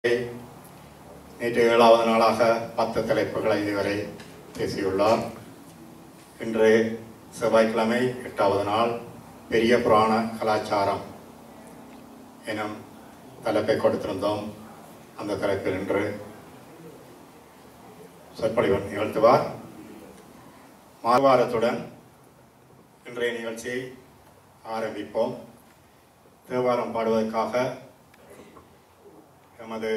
நேற்று ஏழாவது நாளாக பத்து தலைப்புகளை இதுவரை பேசியுள்ளார் இன்று செவ்வாய்க்கிழமை எட்டாவது நாள் பெரிய புராண கலாச்சாரம் எனும் தலைப்பை கொடுத்திருந்தோம் அந்த தலைப்பில் இன்று சொற்பொழிவு நிகழ்த்துவார் மார்வாரத்துடன் இன்றைய நிகழ்ச்சியை ஆரம்பிப்போம் தேவாரம் பாடுவதற்காக எமது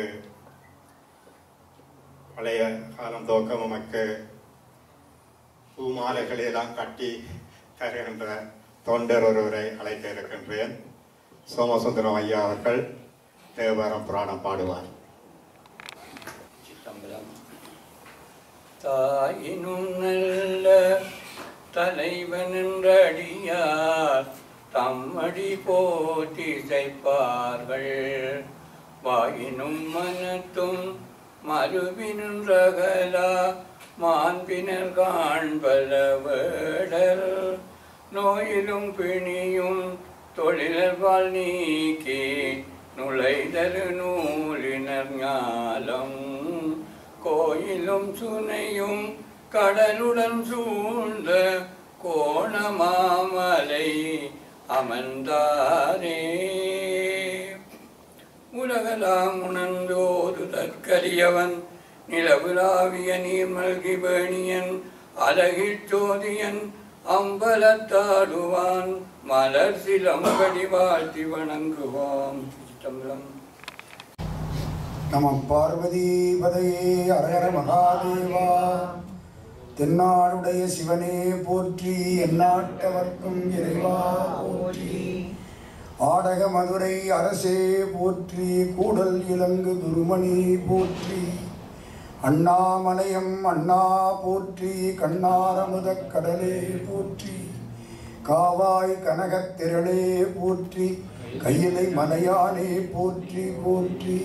பழைய காலம் துவக்கம் நமக்கு பூமாலைகளை எல்லாம் கட்டி தருகின்ற தொண்டர் ஒருவரை அழைக்க இருக்கின்றேன் சோமசுந்தரம் ஐயா அவர்கள் தேவாரம் புராணம் பாடுவார் சிதம்பரம் தாயினும் நல்ல தலைவன் என்றடியார் தம்மடி போற்றி செய்ப்பார்கள் வாயினும் மனத்தும் மறுவினுன்றகலா மாண்பினர் காண்பல வேடர் நோயிலும் பிணியும் தொழிலர்வால் நீக்கி நுழைதரு நூலினர் ஞாலம் கோயிலும் சுனையும் கடலுடன் சூழ்ந்த கோணமாமலை அமர்ந்தாரே உலகலாம் உணர்ந்தோது தற்கரியவன் நிலவுலாவிய நீர்மல்கி வேணியன் அழகிற் சோதியன் அம்பலத்தாடுவான் மலர் சிலம்படி வாழ்த்தி வணங்குவோம் சிதம்பரம் நம பார்வதி பதையே அரகர மகாதேவா தென்னாடுடைய சிவனே போற்றி எந்நாட்டவர்க்கும் இறைவா போற்றி ஆடக மதுரை அரசே போற்றி கூடல் இலங்கு குருமணி போற்றி அண்ணாமலையம் அண்ணா போற்றி கண்ணாரமுதக் கடலே போற்றி காவாய் கனகத் திரளே போற்றி கையிலை மலையானே போற்றி போற்றி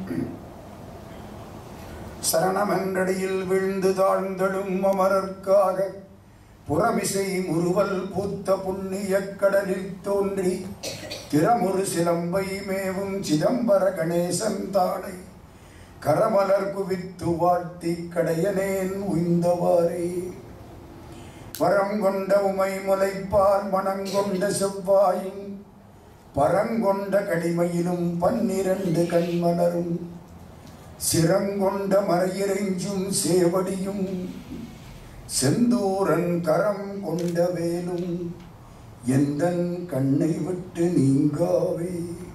சரணமென்றடியில் விழுந்து தாழ்ந்தடும் அமரர்க்காக புறமிசை முறுவல் பூத்த புண்ணியக் கடலில் தோன்றி திறமுறு சிலம்பை மேவும் சிதம்பர கணேசன் தாளை கரமலர் குவித்து வாழ்த்தி கடையனேன் உய்ந்தவாறே வரம் கொண்ட உமை முளைப்பால் மனங்கொண்ட செவ்வாயும் பரங்கொண்ட கடிமையிலும் பன்னிரண்டு கண்மலரும் சிரங்கொண்ட மறையிறைஞ்சும் சேவடியும் செந்தூரன் கரம் கொண்ட வேலும் எந்தன் கண்ணை விட்டு நீங்காவே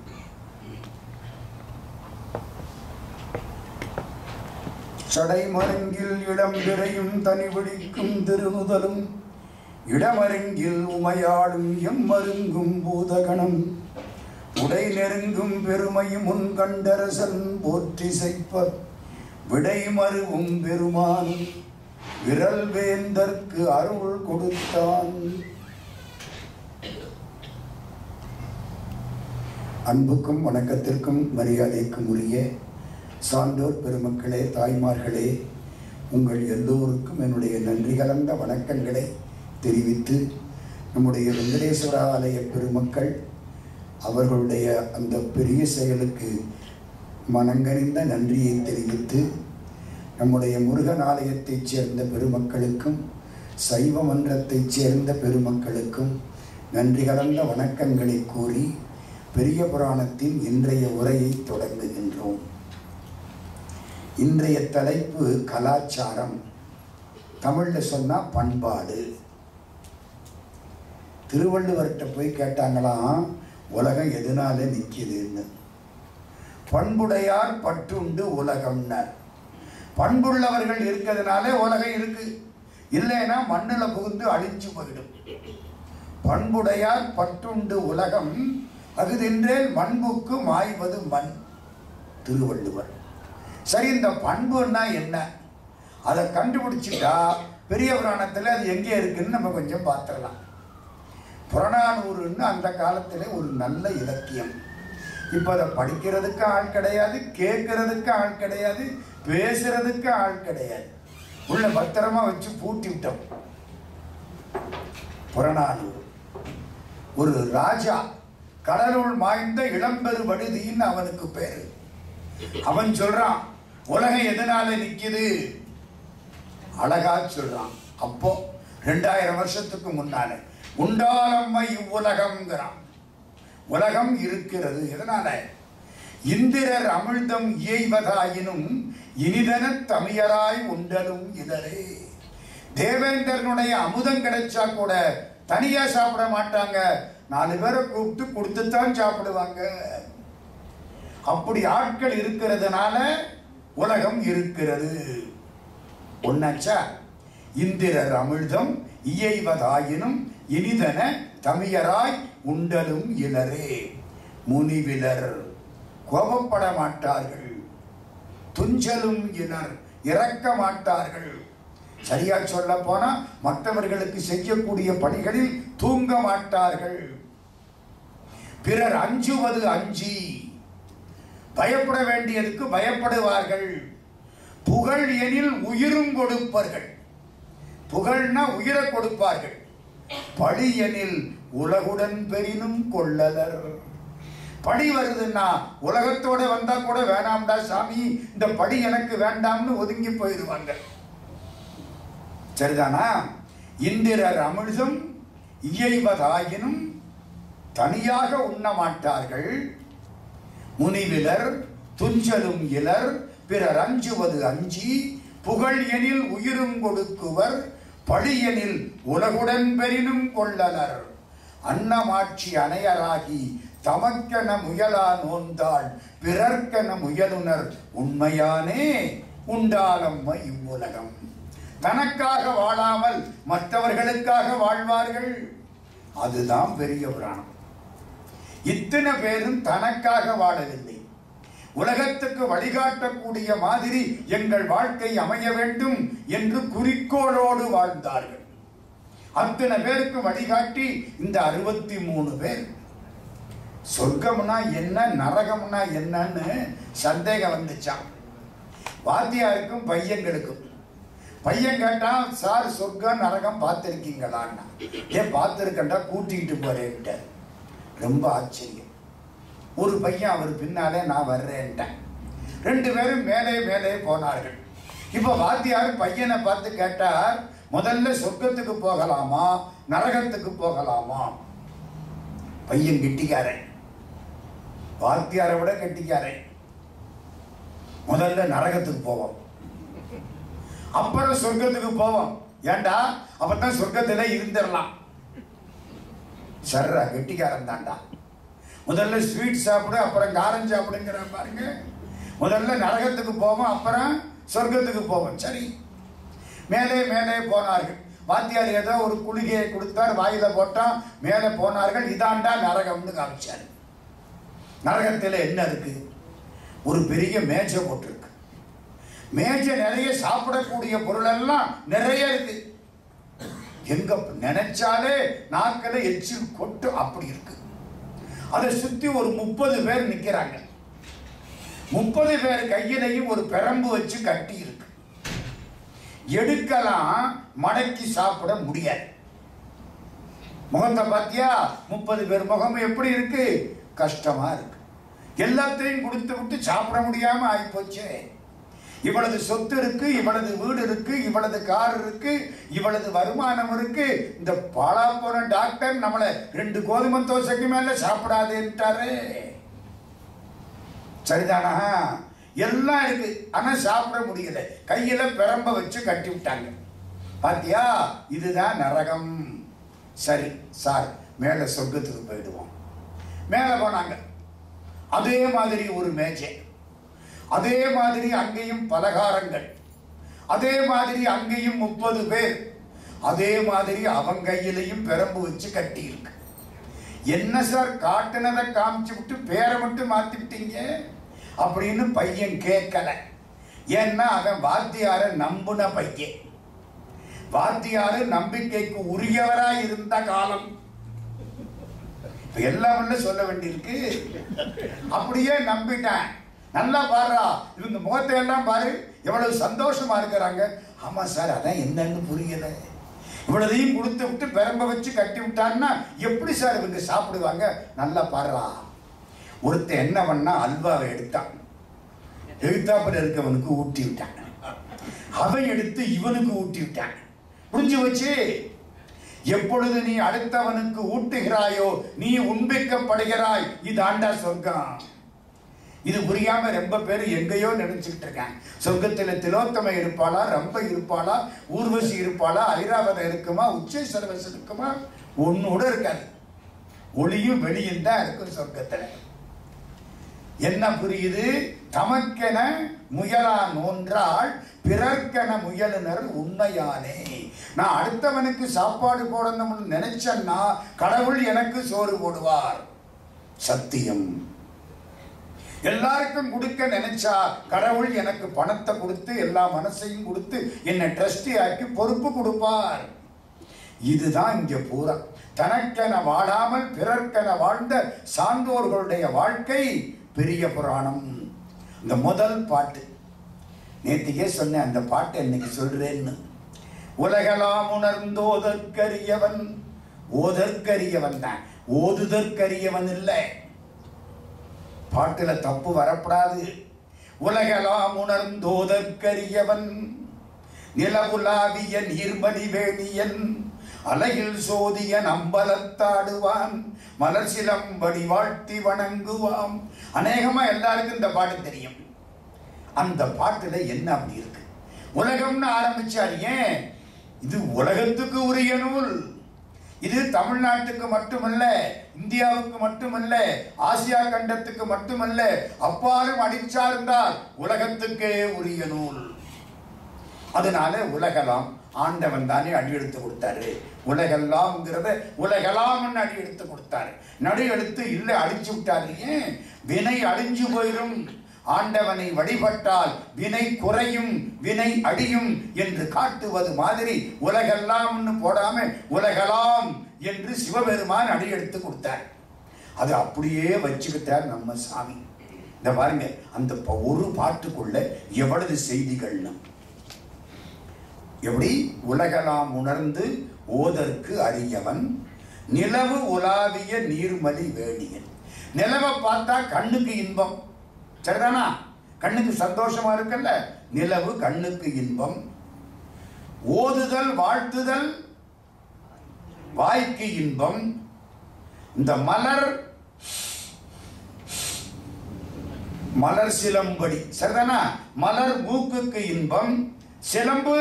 சடைமருங்கில் இடம்பிறையும் தனிவிடிக்கும் திருநுதலும் இடமருங்கில் உமையாடும் எம்மருங்கும் பூதகணம் உடை நெருங்கும் பெருமையும் உன் கண்டரசன் போற்றி செய்ப்ப விடை மருவும் பெருமான் விரல் வேந்தற்கு அருள் கொடுத்தான் அன்புக்கும் வணக்கத்திற்கும் மரியாதைக்கும் உரிய சான்றோர் பெருமக்களே தாய்மார்களே உங்கள் எல்லோருக்கும் என்னுடைய நன்றி கலந்த வணக்கங்களை தெரிவித்து நம்முடைய வெங்கடேஸ்வர ஆலய பெருமக்கள் அவர்களுடைய அந்த பெரிய செயலுக்கு மனங்கனிந்த நன்றியை தெரிவித்து நம்முடைய முருகன் ஆலயத்தைச் சேர்ந்த பெருமக்களுக்கும் சைவ மன்றத்தைச் சேர்ந்த பெருமக்களுக்கும் நன்றி கலந்த வணக்கங்களை கூறி பெரிய புராணத்தின் இன்றைய உரையை தொடங்குகின்றோம் இன்றைய தலைப்பு கலாச்சாரம் தமிழில் சொன்னால் பண்பாடு திருவள்ளுவர்கிட்ட போய் கேட்டாங்களாம் உலகம் எதனால நிற்கிதுன்னு பண்புடையார் பற்றுண்டு உலகம்னர் பண்புள்ளவர்கள் இருக்கிறதுனாலே உலகம் இருக்கு இல்லைன்னா மண்ணில் புகுந்து அழிஞ்சு போயிடும் பண்புடையார் பற்றுண்டு உலகம் அகுதென்றேல் மண்புக்கு மாய்வது மண் திருவள்ளுவர் சரி இந்த பண்புன்னா என்ன அதை கண்டுபிடிச்சிட்டா பெரிய புராணத்தில் அது எங்கே இருக்குன்னு நம்ம கொஞ்சம் பார்த்துடலாம் புறநானூறுன்னு அந்த காலத்தில் ஒரு நல்ல இலக்கியம் இப்போ அதை படிக்கிறதுக்கு ஆள் கிடையாது கேட்கறதுக்கு ஆள் கிடையாது பேசுறதுக்கு ஆள் கிடையாது உள்ள பத்திரமா வச்சு பூட்டி விட்டோம் புறநானூறு ஒரு ராஜா கடலுள் மாய்ந்த இளம்பெரு வடுதின்னு அவனுக்கு பேரு அவன் சொல்றான் உலகம் எதனால நிக்குது அழகா சொல்றான் அப்போ ரெண்டாயிரம் வருஷத்துக்கு முன்னால உண்டாலம்மை இவ்வுலகம்ங்கிறான் உலகம் இருக்கிறது எதனால இந்திரர் அமிழ்தம் இயைவதாயினும் இனிதன தமியராய் உண்டலும் இதரே தேவேந்திரனுடைய அமுதம் கிடைச்சா கூட தனியா சாப்பிட மாட்டாங்க நாலு பேரை கூப்பிட்டு கொடுத்துத்தான் சாப்பிடுவாங்க அப்படி ஆட்கள் இருக்கிறதுனால உலகம் இருக்கிறது ஒன்னாச்சா இந்திரர் அமிழ்தம் இயைவதாயினும் இனிதன தமியராய் உண்டலும் இலரே முனிவிலர் கோபப்பட மாட்டார்கள் துஞ்சலும் இலர் இறக்க மாட்டார்கள் சரியா சொல்ல போனா மற்றவர்களுக்கு செய்யக்கூடிய பணிகளில் தூங்க மாட்டார்கள் பிறர் அஞ்சுவது அஞ்சி பயப்பட வேண்டியதுக்கு பயப்படுவார்கள் புகழ் எனில் உயிரும் கொடுப்பார்கள் புகழ்னா உயிரை கொடுப்பார்கள் பழி எனில் உலகுடன் பெரினும் கொள்ளலர் படி வருதுன்னா உலகத்தோட வந்தா கூட வேணாம்டா சாமி இந்த படி எனக்கு வேண்டாம்னு ஒதுங்கி போயிடுவாங்க சரிதானா இந்திரர் அமிழ்தம் இயைவதாயினும் தனியாக உண்ண மாட்டார்கள் முனிவிலர் துஞ்சலும் இலர் பிறர் அஞ்சுவது அஞ்சி புகழ் எனில் உயிரும் கொடுக்குவர் பழியெனில் உலகுடன் பெரினும் கொள்ளலர் அன்னமாட்சி அணையராகி தமக்கென முயலா நோந்தாள் பிறர்க்கென முயலுனர் உண்மையானே உண்டாலம்மை இவ்வுலகம் தனக்காக வாழாமல் மற்றவர்களுக்காக வாழ்வார்கள் அதுதான் பெரிய புராணம் இத்தனை பேரும் தனக்காக வாழவில்லை உலகத்துக்கு வழிகாட்டக்கூடிய மாதிரி எங்கள் வாழ்க்கை அமைய வேண்டும் என்று குறிக்கோளோடு வாழ்ந்தார்கள் அத்தனை பேருக்கு வழிகாட்டி இந்த அறுபத்தி மூணு பேர் சொர்க்கம்னா என்ன நரகம்னா என்னன்னு சந்தேகம் வந்துச்சான் வாத்தியாருக்கும் பையன்களுக்கும் பையன் கேட்டான் சார் சொர்க்கம் நரகம் பார்த்துருக்கீங்களான்னா ஏன் பார்த்துருக்கண்டா கூட்டிகிட்டு போறேன்ட்ட ரொம்ப ஆச்சரியம் ஒரு பையன் அவர் பின்னாலே நான் வர்றேன்ட்டேன் ரெண்டு பேரும் மேலே மேலே போனார்கள் இப்போ வாத்தியார் பையனை பார்த்து கேட்டார் முதல்ல சொர்க்கத்துக்கு போகலாமா நரகத்துக்கு போகலாமா பையன் கெட்டிக்காரன் வாத்தியாரை விட கெட்டிக்காரன் முதல்ல நரகத்துக்கு போவோம் அப்புறம் சொர்க்கத்துக்கு போவோம் ஏண்டா அப்பதான் சொர்க்கத்துல இருந்துடலாம் சர்ரா கெட்டிக்காரன் தான்டா முதல்ல ஸ்வீட் சாப்பிடு அப்புறம் காரம் சாப்பிடுங்கிற பாருங்க முதல்ல நரகத்துக்கு போவோம் அப்புறம் சொர்க்கத்துக்கு போவோம் சரி மேலே மேலே போனார்கள் வாத்தியார் ஏதோ ஒரு குளிகையை கொடுத்தார் வாயில போட்டான் மேலே போனார்கள் இதாண்டா நரகம்னு காமிச்சார் நரகத்தில் என்ன இருக்கு ஒரு பெரிய மேஜை போட்டிருக்கு மேஜை நிறைய சாப்பிடக்கூடிய பொருள் எல்லாம் நிறைய இருக்கு எங்க நினைச்சாலே நாக்கில் எச்சில் கொட்டு அப்படி இருக்கு அதை சுத்தி ஒரு முப்பது பேர் நிக்கிறாங்க முப்பது பேர் கையிலையும் ஒரு பெரம்பு வச்சு கட்டி இருக்கு எடுக்கலாம் மடக்கி சாப்பிட முடியாது முகத்தை பார்த்தியா முப்பது பேர் முகம் எப்படி இருக்கு கஷ்டமா இருக்கு எல்லாத்தையும் கொடுத்து விட்டு சாப்பிட முடியாம ஆயிப்போச்சே இவளது சொத்து இருக்கு இவளது வீடு இருக்கு இவளது கார் இருக்கு இவளது வருமானம் இருக்கு இந்த பாழா போன டாக்டர் நம்மளை ரெண்டு கோதுமை தோசைக்கு மேல சாப்பிடாதேன்ட்டாரு சரிதானா எல்லாம் இருக்கு ஆனா சாப்பிட முடியல கையில பெரம்ப வச்சு கட்டி விட்டாங்க பாத்தியா இதுதான் நரகம் சரி சார் மேல சொர்க்கத்துக்கு போயிடுவோம் மேல போனாங்க அதே மாதிரி ஒரு மேஜை அதே மாதிரி அங்கேயும் பலகாரங்கள் அதே மாதிரி அங்கேயும் முப்பது பேர் அதே மாதிரி அவன் கையிலையும் பெரம்பு வச்சு கட்டி இருக்கு என்ன சார் காட்டுனதை காமிச்சு விட்டு பேரை மட்டும் மாத்தி விட்டீங்க அப்படின்னு பையன் கேட்கல ஏன்னா அவன் வாத்தியார நம்புன பையன் வாத்தியாரு நம்பிக்கைக்கு உரியவரா இருந்த காலம் இப்ப எல்லாம் சொல்ல வேண்டியிருக்கு அப்படியே நம்பிட்டேன் நல்லா பாருடா இவங்க முகத்தை எல்லாம் பாரு எவ்வளவு சந்தோஷமா இருக்கிறாங்க ஆமா சார் அதான் என்னன்னு புரியல இவ்வளதையும் கொடுத்து விட்டு பெரம்ப வச்சு கட்டி விட்டான்னா எப்படி சார் இவங்க சாப்பிடுவாங்க நல்லா பாருடா ஒருத்தன் என்ன பண்ணா அல்வாவை எடுத்தான் எழுத்தாப்புல இருக்கவனுக்கு ஊட்டி விட்டான் அவன் எடுத்து இவனுக்கு ஊட்டி விட்டான் புரிஞ்சு வச்சு எப்பொழுது நீ அடுத்தவனுக்கு ஊட்டுகிறாயோ நீ உண்பிக்கப்படுகிறாய் இது ஆண்டா சொர்க்கம் இது புரியாம ரொம்ப பேர் எங்கேயோ நினைச்சுக்கிட்டு இருக்காங்க சொர்க்கத்துல திலோத்தமை இருப்பாளா ரம்ப இருப்பாளா ஊர்வசி இருப்பாளா ஐராவதம் இருக்குமா உச்சேஸ்வரவசம் இருக்குமா ஒன்னோட இருக்காது ஒளியும் வெளியும் தான் இருக்கும் சொர்க்கத்துல என்ன புரியுது தமக்கென முயலா நோன்றால் பிறர்க்கென முயலுனர் உண்மையானே நான் அடுத்தவனுக்கு சாப்பாடு போடணும்னு நினைச்சேன்னா கடவுள் எனக்கு சோறு போடுவார் சத்தியம் எல்லாருக்கும் கொடுக்க நினைச்சா கடவுள் எனக்கு பணத்தை கொடுத்து எல்லா மனசையும் கொடுத்து என்னை ட்ரஸ்டி ஆக்கி பொறுப்பு கொடுப்பார் இதுதான் இங்க பூரா தனக்கென வாழாமல் பிறர்க்கென வாழ்ந்த சான்றோர்களுடைய வாழ்க்கை பெரிய புராணம் இந்த முதல் பாட்டு நேத்திக்கே சொன்னேன் அந்த பாட்டை இன்னைக்கு சொல்றேன்னு உலகலாம் உணர்ந்தோதற்கரியவன் ஓதற்கரியவன் தான் ஓதுதற்கரியவன் இல்லை பாட்டுல தப்பு வரப்படாது உலகலாம் உணர்ந்தோதற்கரியவன் நிலவுலாவிய நீர்மணி வேணியன் அலையில் சோதியன் அம்பலத்தாடுவான் மலர் சிலம்படி வாழ்த்தி வணங்குவாம் அநேகமா எல்லாருக்கும் இந்த பாட்டு தெரியும் அந்த பாட்டுல என்ன அப்படி இருக்கு உலகம்னு ஆரம்பிச்சார் ஏன் இது உலகத்துக்கு உரிய நூல் இது தமிழ்நாட்டுக்கு மட்டுமல்ல இந்தியாவுக்கு மட்டுமல்ல ஆசியா கண்டத்துக்கு மட்டுமல்ல அப்பாலும் அடிச்சார்ந்தால் உலகத்துக்கே உரிய நூல் அதனால உலகலாம் ஆண்டவன் தானே அடி எடுத்து கொடுத்தாரு உலகெல்லாம்ங்கிறத உலகலாம்னு அடி எடுத்து கொடுத்தாரு நடு எடுத்து இல்லை அடிச்சு விட்டாரு ஏன் வினை அழிஞ்சு போயிரும் ஆண்டவனை வழிபட்டால் வினை குறையும் வினை அடியும் என்று காட்டுவது மாதிரி உலகெல்லாம்னு போடாம உலகலாம் என்று சிவபெருமான் அடி எடுத்து கொடுத்தார் அது அப்படியே வச்சுக்கிட்டார் நம்ம சாமி இந்த பாருங்க அந்த ப- ஒரு பாட்டுக்குள்ள எவ்வளவு செய்திகள்னு எப்படி உலகலாம் உணர்ந்து ஓதற்கு அறியவன் நிலவு உலாவிய நீர்மலி வேணியன் நிலவை பார்த்தா கண்ணுக்கு இன்பம் சரிதானா கண்ணுக்கு சந்தோஷமா இருக்குல்ல நிலவு கண்ணுக்கு இன்பம் ஓதுதல் வாழ்த்துதல் வாய்க்கு இன்பம் இந்த மலர் மலர் சிலம்படி சரிதானா மலர் மூக்குக்கு இன்பம் சிலம்பு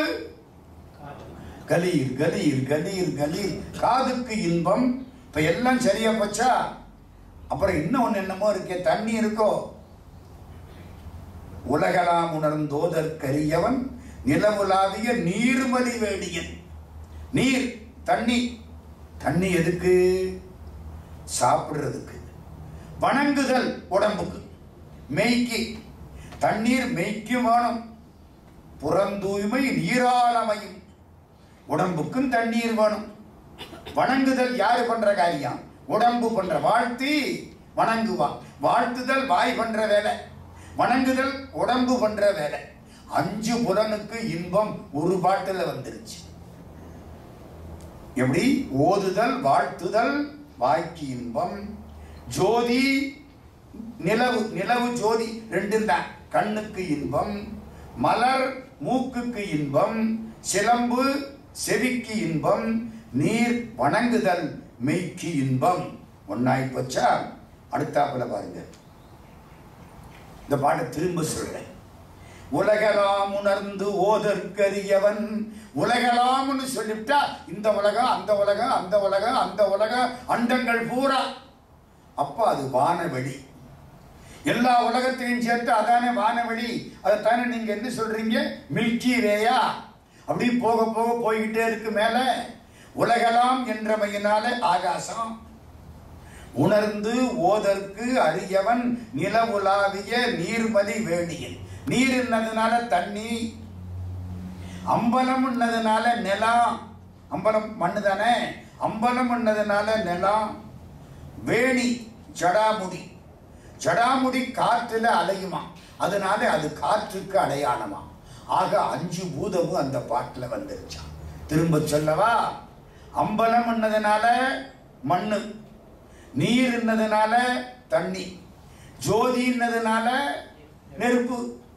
கலீர் கலீர் கலீர் கலீர் காதுக்கு இன்பம் இப்ப எல்லாம் சரியா போச்சா அப்புறம் இன்னும் ஒண்ணு என்னமோ இருக்கே தண்ணி இருக்கோ உலகலாம் உணர்ந்தோதற்கரியவன் நிலவுலாவிய நீர்மலி வேடியன் நீர் தண்ணி தண்ணி எதுக்கு சாப்பிடுறதுக்கு வணங்குதல் உடம்புக்கு மெய்க்கு தண்ணீர் மெய்க்கு வேணும் புறந்தூய்மை நீராளமையும் உடம்புக்கும் தண்ணீர் வேணும் வணங்குதல் யாரு பண்ற காரியம் உடம்பு பண்ற வாழ்த்தி வணங்குவான் வாழ்த்துதல் வாய் பண்ற வேலை வணங்குதல் உடம்பு பண்ற வேலை அஞ்சு புலனுக்கு இன்பம் ஒரு பாட்டுல வந்துருச்சு எப்படி ஓதுதல் வாழ்த்துதல் வாய்க்கு இன்பம் ஜோதி நிலவு நிலவு ஜோதி ரெண்டும் தான் கண்ணுக்கு இன்பம் மலர் மூக்குக்கு இன்பம் சிலம்பு செவிக்கு இன்பம் நீர் வணங்குதல் மெய்க்கு இன்பம் ஒன்னாய் போச்சா அடுத்தாப்புல பாருங்க இந்த பாட்டை திரும்ப சொல்றேன் உலகலாம் உணர்ந்து ஓதற்கரியவன் உலகலாம்னு சொல்லிவிட்டா இந்த உலகம் அந்த உலகம் அந்த உலகம் அந்த உலகம் அண்டங்கள் பூரா அப்ப அது வானவெளி எல்லா உலகத்தையும் சேர்த்து அதானே வானவெளி அதைத்தானே நீங்க என்ன சொல்றீங்க மில்கி வேயா அப்படி போக போக போய்கிட்டே இருக்கு மேல உலகலாம் என்றமையினாலே ஆகாசம் உணர்ந்து ஓதற்கு அறியவன் நிலவுலாவிய நீர்மலி வேணியன் நீர் என்னதுனால தண்ணி அம்பலம் என்னதுனால நிலம் அம்பலம் மண்ணு தானே அம்பலம் என்னதுனால நிலம் வேணி ஜடாமுடி ஜடாமுடி காற்றுல அலையுமா அதனால அது காற்றுக்கு அடையாளமா ஆக அஞ்சு பூதமும் அந்த பாட்டுல வந்துருச்சான் திரும்ப சொல்லவா அம்பலம் என்னதுனால மண்ணு நீர் என்னதுனால தண்ணி ஜோதி என்னதுனால நெருப்பு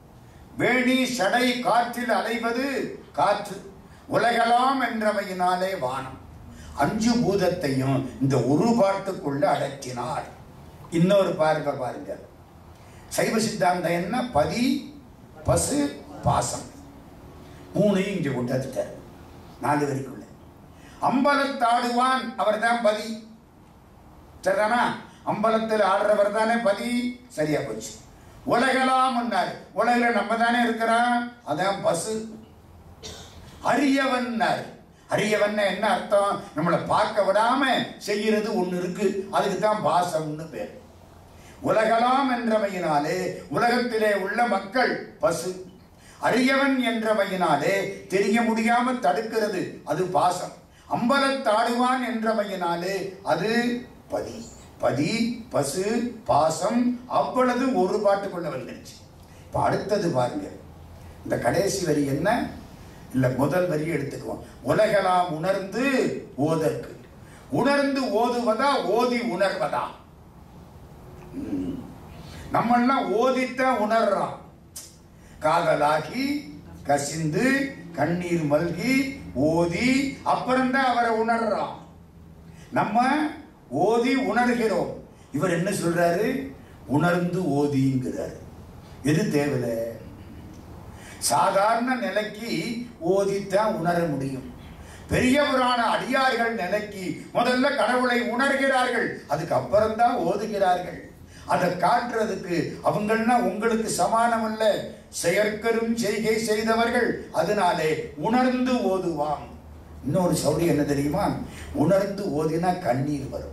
வேணி சடை காற்றில் அலைவது காற்று உலகலாம் என்றவையினாலே வானம் அஞ்சு பூதத்தையும் இந்த ஒரு பாட்டுக்குள்ள அடக்கினார் இன்னொரு பார்வை பாருங்க சைவ சித்தாந்தம் என்ன பதி பசு பாசம் மூணையும் இங்க கொண்டாந்துட்டார் நாலு வரைக்குள்ள அம்பலத்தாடுவான் அவர் தான் பதி சரிதானா அம்பலத்தில் ஆடுறவர் தானே பதி சரியா போச்சு உலகலாம் உலகில நம்ம தானே இருக்கிறோம் அதான் பசு அரியவன் அரியவன் என்ன அர்த்தம் நம்மளை பார்க்க விடாம செய்யறது ஒண்ணு இருக்கு அதுக்கு தான் பாசம்னு பேர் உலகலாம் என்றவையினாலே உலகத்திலே உள்ள மக்கள் பசு அரியவன் என்றவையினாலே தெரிய முடியாம தடுக்கிறது அது பாசம் அம்பலத்தாடுவான் என்றவையினாலே அது பதி பதி பசு பாசம் அவ்வளவு ஒரு பாட்டுக்குள்ள வந்துருச்சு இப்ப அடுத்தது பாருங்க இந்த கடைசி வரி என்ன இல்ல முதல் வரி எடுத்துக்குவோம் உலகலாம் உணர்ந்து ஓதற்கு உணர்ந்து ஓதுவதா ஓதி உணர்வதா ம். நம்மெல்லாம் ஓதித்தான் உணர்றோம் காதலாகி கசிந்து கண்ணீர் மல்கி ஓதி அப்புறம்தான் அவரை உணர்றோம் நம்ம ஓதி உணர்கிறோம் இவர் என்ன சொல்றாரு உணர்ந்து ஓதிங்கிறாரு எது தேவையில்லை சாதாரண நிலைக்கு ஓதித்தான் உணர முடியும் பெரியவரான அடியார்கள் நிலைக்கு முதல்ல கடவுளை உணர்கிறார்கள் அதுக்கு அப்புறம்தான் ஓதுகிறார்கள் அதை காட்டுறதுக்கு அவங்கன்னா உங்களுக்கு சமானம் அல்ல செயற்கரும் செய்கை செய்தவர்கள் அதனாலே உணர்ந்து ஓதுவான் இன்னொரு சௌரி என்ன தெரியுமா உணர்ந்து ஓதினா கண்ணீர் வரும்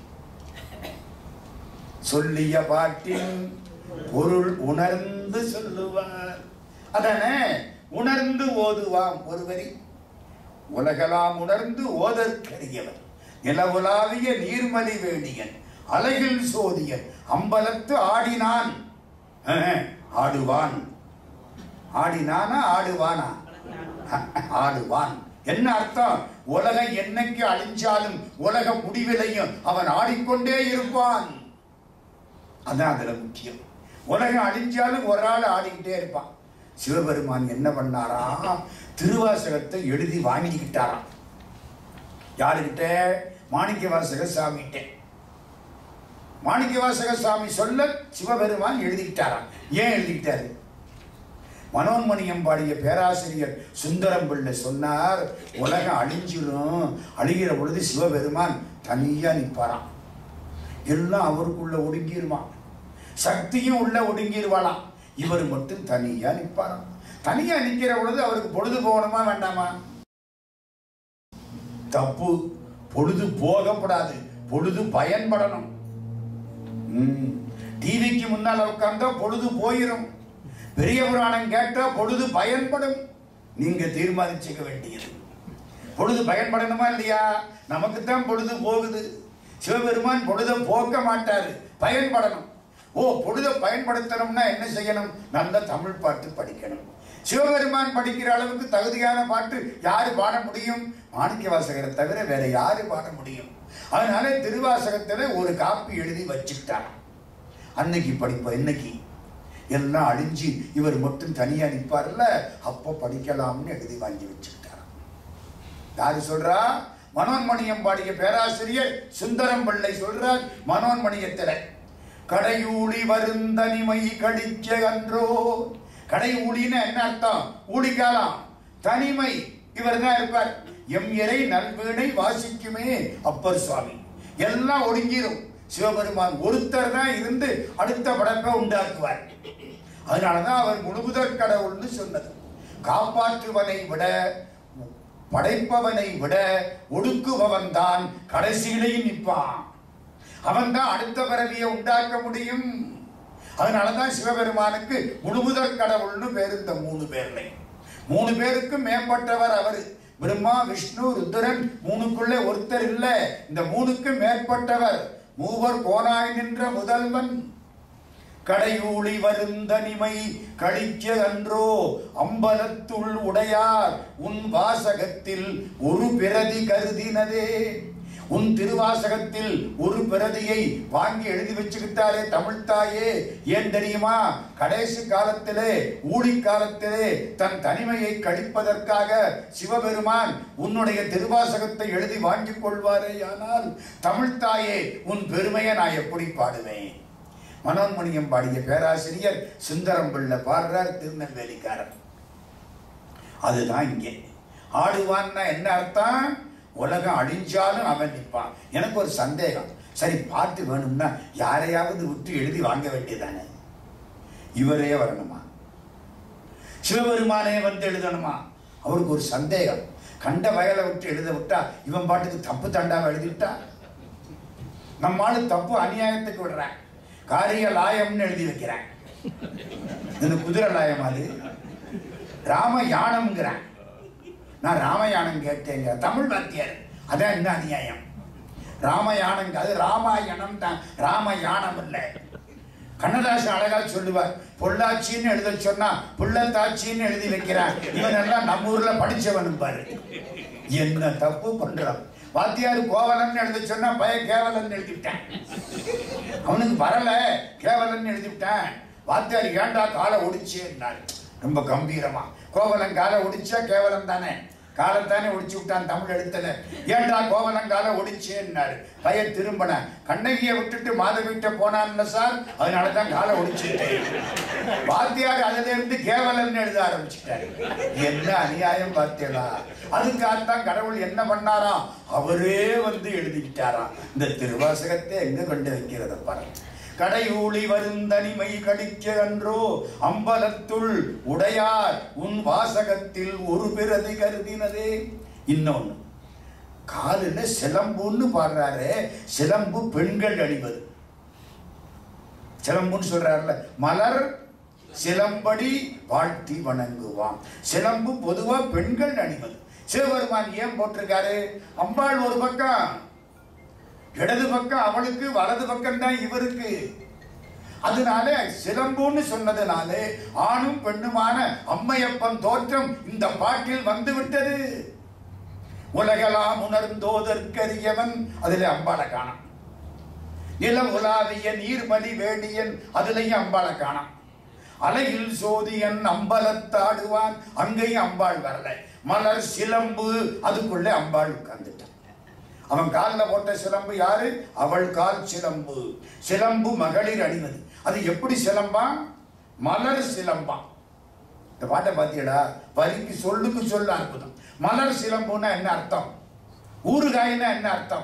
சொல்லிய பாட்டின் பொருள் உணர்ந்து சொல்லுவார் அதானே உணர்ந்து ஓதுவாம் ஒரு வரி உலகலாம் உணர்ந்து ஓதற்கரியவர் நிலவுலாவிய நீர்மலி வேணியன் அலையில் சோதியன் அம்பலத்து ஆடினான் அஹ், ஆடுவான் ஆடினானா ஆடுவானா ஆடுவான் என்ன அர்த்தம் உலகம் என்னைக்கு அழிஞ்சாலும் உலக முடிவிலையும் அவன் ஆடிக்கொண்டே இருப்பான் அதான் அதுல முக்கியம் உலகம் அழிஞ்சாலும் ஒரு ஆள் ஆடிக்கிட்டே இருப்பான் சிவபெருமான் என்ன பண்ணாரா திருவாசகத்தை எழுதி வாங்கிக்கிட்டாராம் யாருக்கிட்ட மாணிக்க வாசக சாமிகிட்ட மாணிக்க வாசக சாமி சொல்ல சிவபெருமான் எழுதிக்கிட்டாராம் ஏன் எழுதிக்கிட்டாரு மனோன்மணியம் பாடிய பேராசிரியர் சுந்தரம் பிள்ளை சொன்னார் உலகம் அழிஞ்சிடும் அழிகிற பொழுது சிவபெருமான் தனியா நிற்பாராம் எல்லாம் அவருக்குள்ள ஒடுங்கிருவான் சக்தியும் உள்ள ஒடுங்கிருவாளாம் இவர் மட்டும் தனியா நிற்பாராம் தனியா நிக்கிற பொழுது அவருக்கு பொழுது போகணுமா வேண்டாமா தப்பு பொழுது போகப்படாது பொழுது பயன்படணும் டிவிக்கு முன்னால உட்கார்ந்தா பொழுது போயிடும் பெரிய புராணம் கேட்டா பொழுது பயன்படும் நீங்க தீர்மானிச்சுக்க வேண்டியது பொழுது பயன்படணுமா இல்லையா நமக்கு தான் பொழுது போகுது சிவபெருமான் பொழுதை போக்க மாட்டாரு பயன்படணும் ஓ பொழுதை பயன்படுத்தணும்னா என்ன செய்யணும் நல்ல தமிழ் பாட்டு படிக்கணும் சிவபெருமான் படிக்கிற அளவுக்கு தகுதியான பாட்டு யாரு பாட முடியும் மாணிக்க வாசகரை தவிர வேற யாரு பாட முடியும் அதனால திருவாசகத்துல ஒரு காப்பி எழுதி வச்சுக்கிட்டார் அன்னைக்கு படிப்போம் இன்னைக்கு எல்லாம் அழிஞ்சு இவர் மட்டும் தனியா நிற்பார்ல அப்போ படிக்கலாம்னு எழுதி வாங்கி வச்சுக்கிட்டார் யாரு சொல்றா மனோன்மணியம் பாடிய பேராசிரியர் சுந்தரம் பிள்ளை சொல்றார் மனோன்மணியத்துல கடையூழி வருந்தனிமை கடிக்க அன்றோ கடை ஊழின்னு என்ன அர்த்தம் ஊழிக்காலாம் தனிமை இவர் தான் இருப்பார் எம் இறை நல்வீணை வாசிக்குமே அப்பர் சுவாமி எல்லாம் ஒடுங்கிரும் சிவபெருமான் ஒருத்தர் தான் இருந்து அடுத்த படைப்பை உண்டாக்குவார் அதனாலதான் அவர் முழுமுதற் கடவுள்னு சொன்னது காப்பாற்றுவனை விட படைப்பவனை விட ஒடுக்குபவன் தான் கடைசியிலையும் நிற்பான் அவன் தான் அடுத்த பிறவியை உண்டாக்க முடியும் அதனாலதான் சிவபெருமானுக்கு முழுமுதற் கடவுள்னு பேர் இந்த மூணு பேர்ல மூணு பேருக்கு மேம்பட்டவர் அவரு பிரம்மா விஷ்ணு ருத்ரன் மூணுக்குள்ளே ஒருத்தர் இல்ல இந்த மூணுக்கு மேற்பட்டவர் மூவர் போனாய் நின்ற முதல்வன் கடையூழி வருந்தனிமை கழிக்க அன்றோ அம்பலத்துள் உடையார் உன் வாசகத்தில் ஒரு பிரதி கருதினதே உன் திருவாசகத்தில் ஒரு பிரதியை வாங்கி எழுதி வச்சுக்கிட்டாரே தமிழ் தாயே ஏன் தெரியுமா கடைசி காலத்திலே ஊழி காலத்திலே தன் தனிமையை கழிப்பதற்காக சிவபெருமான் உன்னுடைய திருவாசகத்தை எழுதி வாங்கிக் கொள்வாரே ஆனால் தமிழ் தாயே உன் பெருமையை நான் எப்படி பாடுவேன் மனோன்மணியம் பாடிய பேராசிரியர் சுந்தரம் பிள்ளை பாடுறார் திருநெல்வேலிக்காரர் அதுதான் இங்கே ஆடுவான்னா என்ன அர்த்தம் உலகம் அழிஞ்சாலும் அவன் நிற்பான் எனக்கு ஒரு சந்தேகம் சரி பாட்டு வேணும்னா யாரையாவது விட்டு எழுதி வாங்க வேண்டியதானே இவரே வரணுமா சிவபெருமானே வந்து எழுதணுமா அவருக்கு ஒரு சந்தேகம் கண்ட வயலை விட்டு எழுத விட்டா இவன் பாட்டுக்கு தப்பு தண்டாவை எழுதிவிட்டா நம்மால தப்பு அநியாயத்துக்கு விடுறேன் காரிய லாயம்னு எழுதி வைக்கிறேன் இந்த குதிரை லாயம் அது ராம யானம்ங்கிறேன் நான் ராமயானம் கேட்டேங்க தமிழ் வாத்தியார் அதான் என்ன அநியாயம் ராமயானங்க அது ராமாயணம் தான் ராமயானம் இல்லை கண்ணதாசன் அழகா சொல்லுவார் பொள்ளாச்சின்னு எழுத சொன்னா புள்ளத்தாச்சின்னு எழுதி வைக்கிறான் இவன் எல்லாம் நம்ம ஊர்ல படிச்சவனும் பாரு என்ன தப்பு பண்றான் வாத்தியார் கோவலன் எழுத சொன்னா பய கேவலன் எழுதிவிட்டான் அவனுக்கு வரல கேவலன் எழுதிவிட்டான் வாத்தியார் ஏன்டா காலை ஒடிச்சேன்னாரு ரொம்ப கம்பீரமா கோவலன் காலை ஒடிச்சா கேவலம் தானே காலத்தானே ஒடிச்சு விட்டான் தமிழ் எழுத்துல ஏன்டா கோவலன் காலை ஒடிச்சேன்னாரு பய திரும்பின கண்ணகியை விட்டுட்டு மாதவிட்ட போனான்ல சார் அதனால தான் காலை ஒடிச்சுட்டேன் வாத்தியார் அதுல இருந்து கேவலன் எழுத ஆரம்பிச்சுட்டாரு என்ன அநியாயம் பார்த்தீங்களா அதுக்காகத்தான் கடவுள் என்ன பண்ணாராம் அவரே வந்து எழுதிக்கிட்டாராம் இந்த திருவாசகத்தை எங்க கொண்டு வைக்கிறத பாருங்க கடையூழி வருந்தனிமை கடிக்க அன்றோ அம்பலத்துள் உடையார் உன் வாசகத்தில் ஒரு பிரதி கருதினதே இன்னொன்னு காலில் சிலம்புன்னு பாடுறாரு சிலம்பு பெண்கள் அணிவது சிலம்புன்னு சொல்றாருல மலர் சிலம்படி வாழ்த்தி வணங்குவான் சிலம்பு பொதுவா பெண்கள் அணிவது சிவபெருமான் ஏன் போட்டிருக்காரு அம்பாள் ஒரு பக்கம் இடது பக்கம் அவளுக்கு வலது பக்கம் தான் இவருக்கு அதனால சிலம்புன்னு சொன்னதுனாலே ஆணும் பெண்ணுமான அம்மையப்பன் தோற்றம் இந்த பாட்டில் வந்து விட்டது உலகலாம் உணர்ந்தோதற்கரியவன் அதிலே அம்பாளை காணாம் நிலம் உலாவிய நீர்மலி வேடியன் அதுலயும் அம்பாளை காணாம் அலையில் சோதியன் அம்பலத்தாடுவான் அங்கேயும் அம்பாள் வரல மலர் சிலம்பு அதுக்குள்ள அம்பாள் உட்கார்ந்துட்டான் அவன் காலில் போட்ட சிலம்பு யாரு அவள் கால் சிலம்பு சிலம்பு மகளிர் அணிவது அது எப்படி சிலம்பா மலர் சிலம்பா இந்த பாட்டை பாத்தியடா வரிக்கு சொல்லுக்கு சொல்ல அற்புதம் மலர் சிலம்புன்னா என்ன அர்த்தம் ஊறுகாய்னா என்ன அர்த்தம்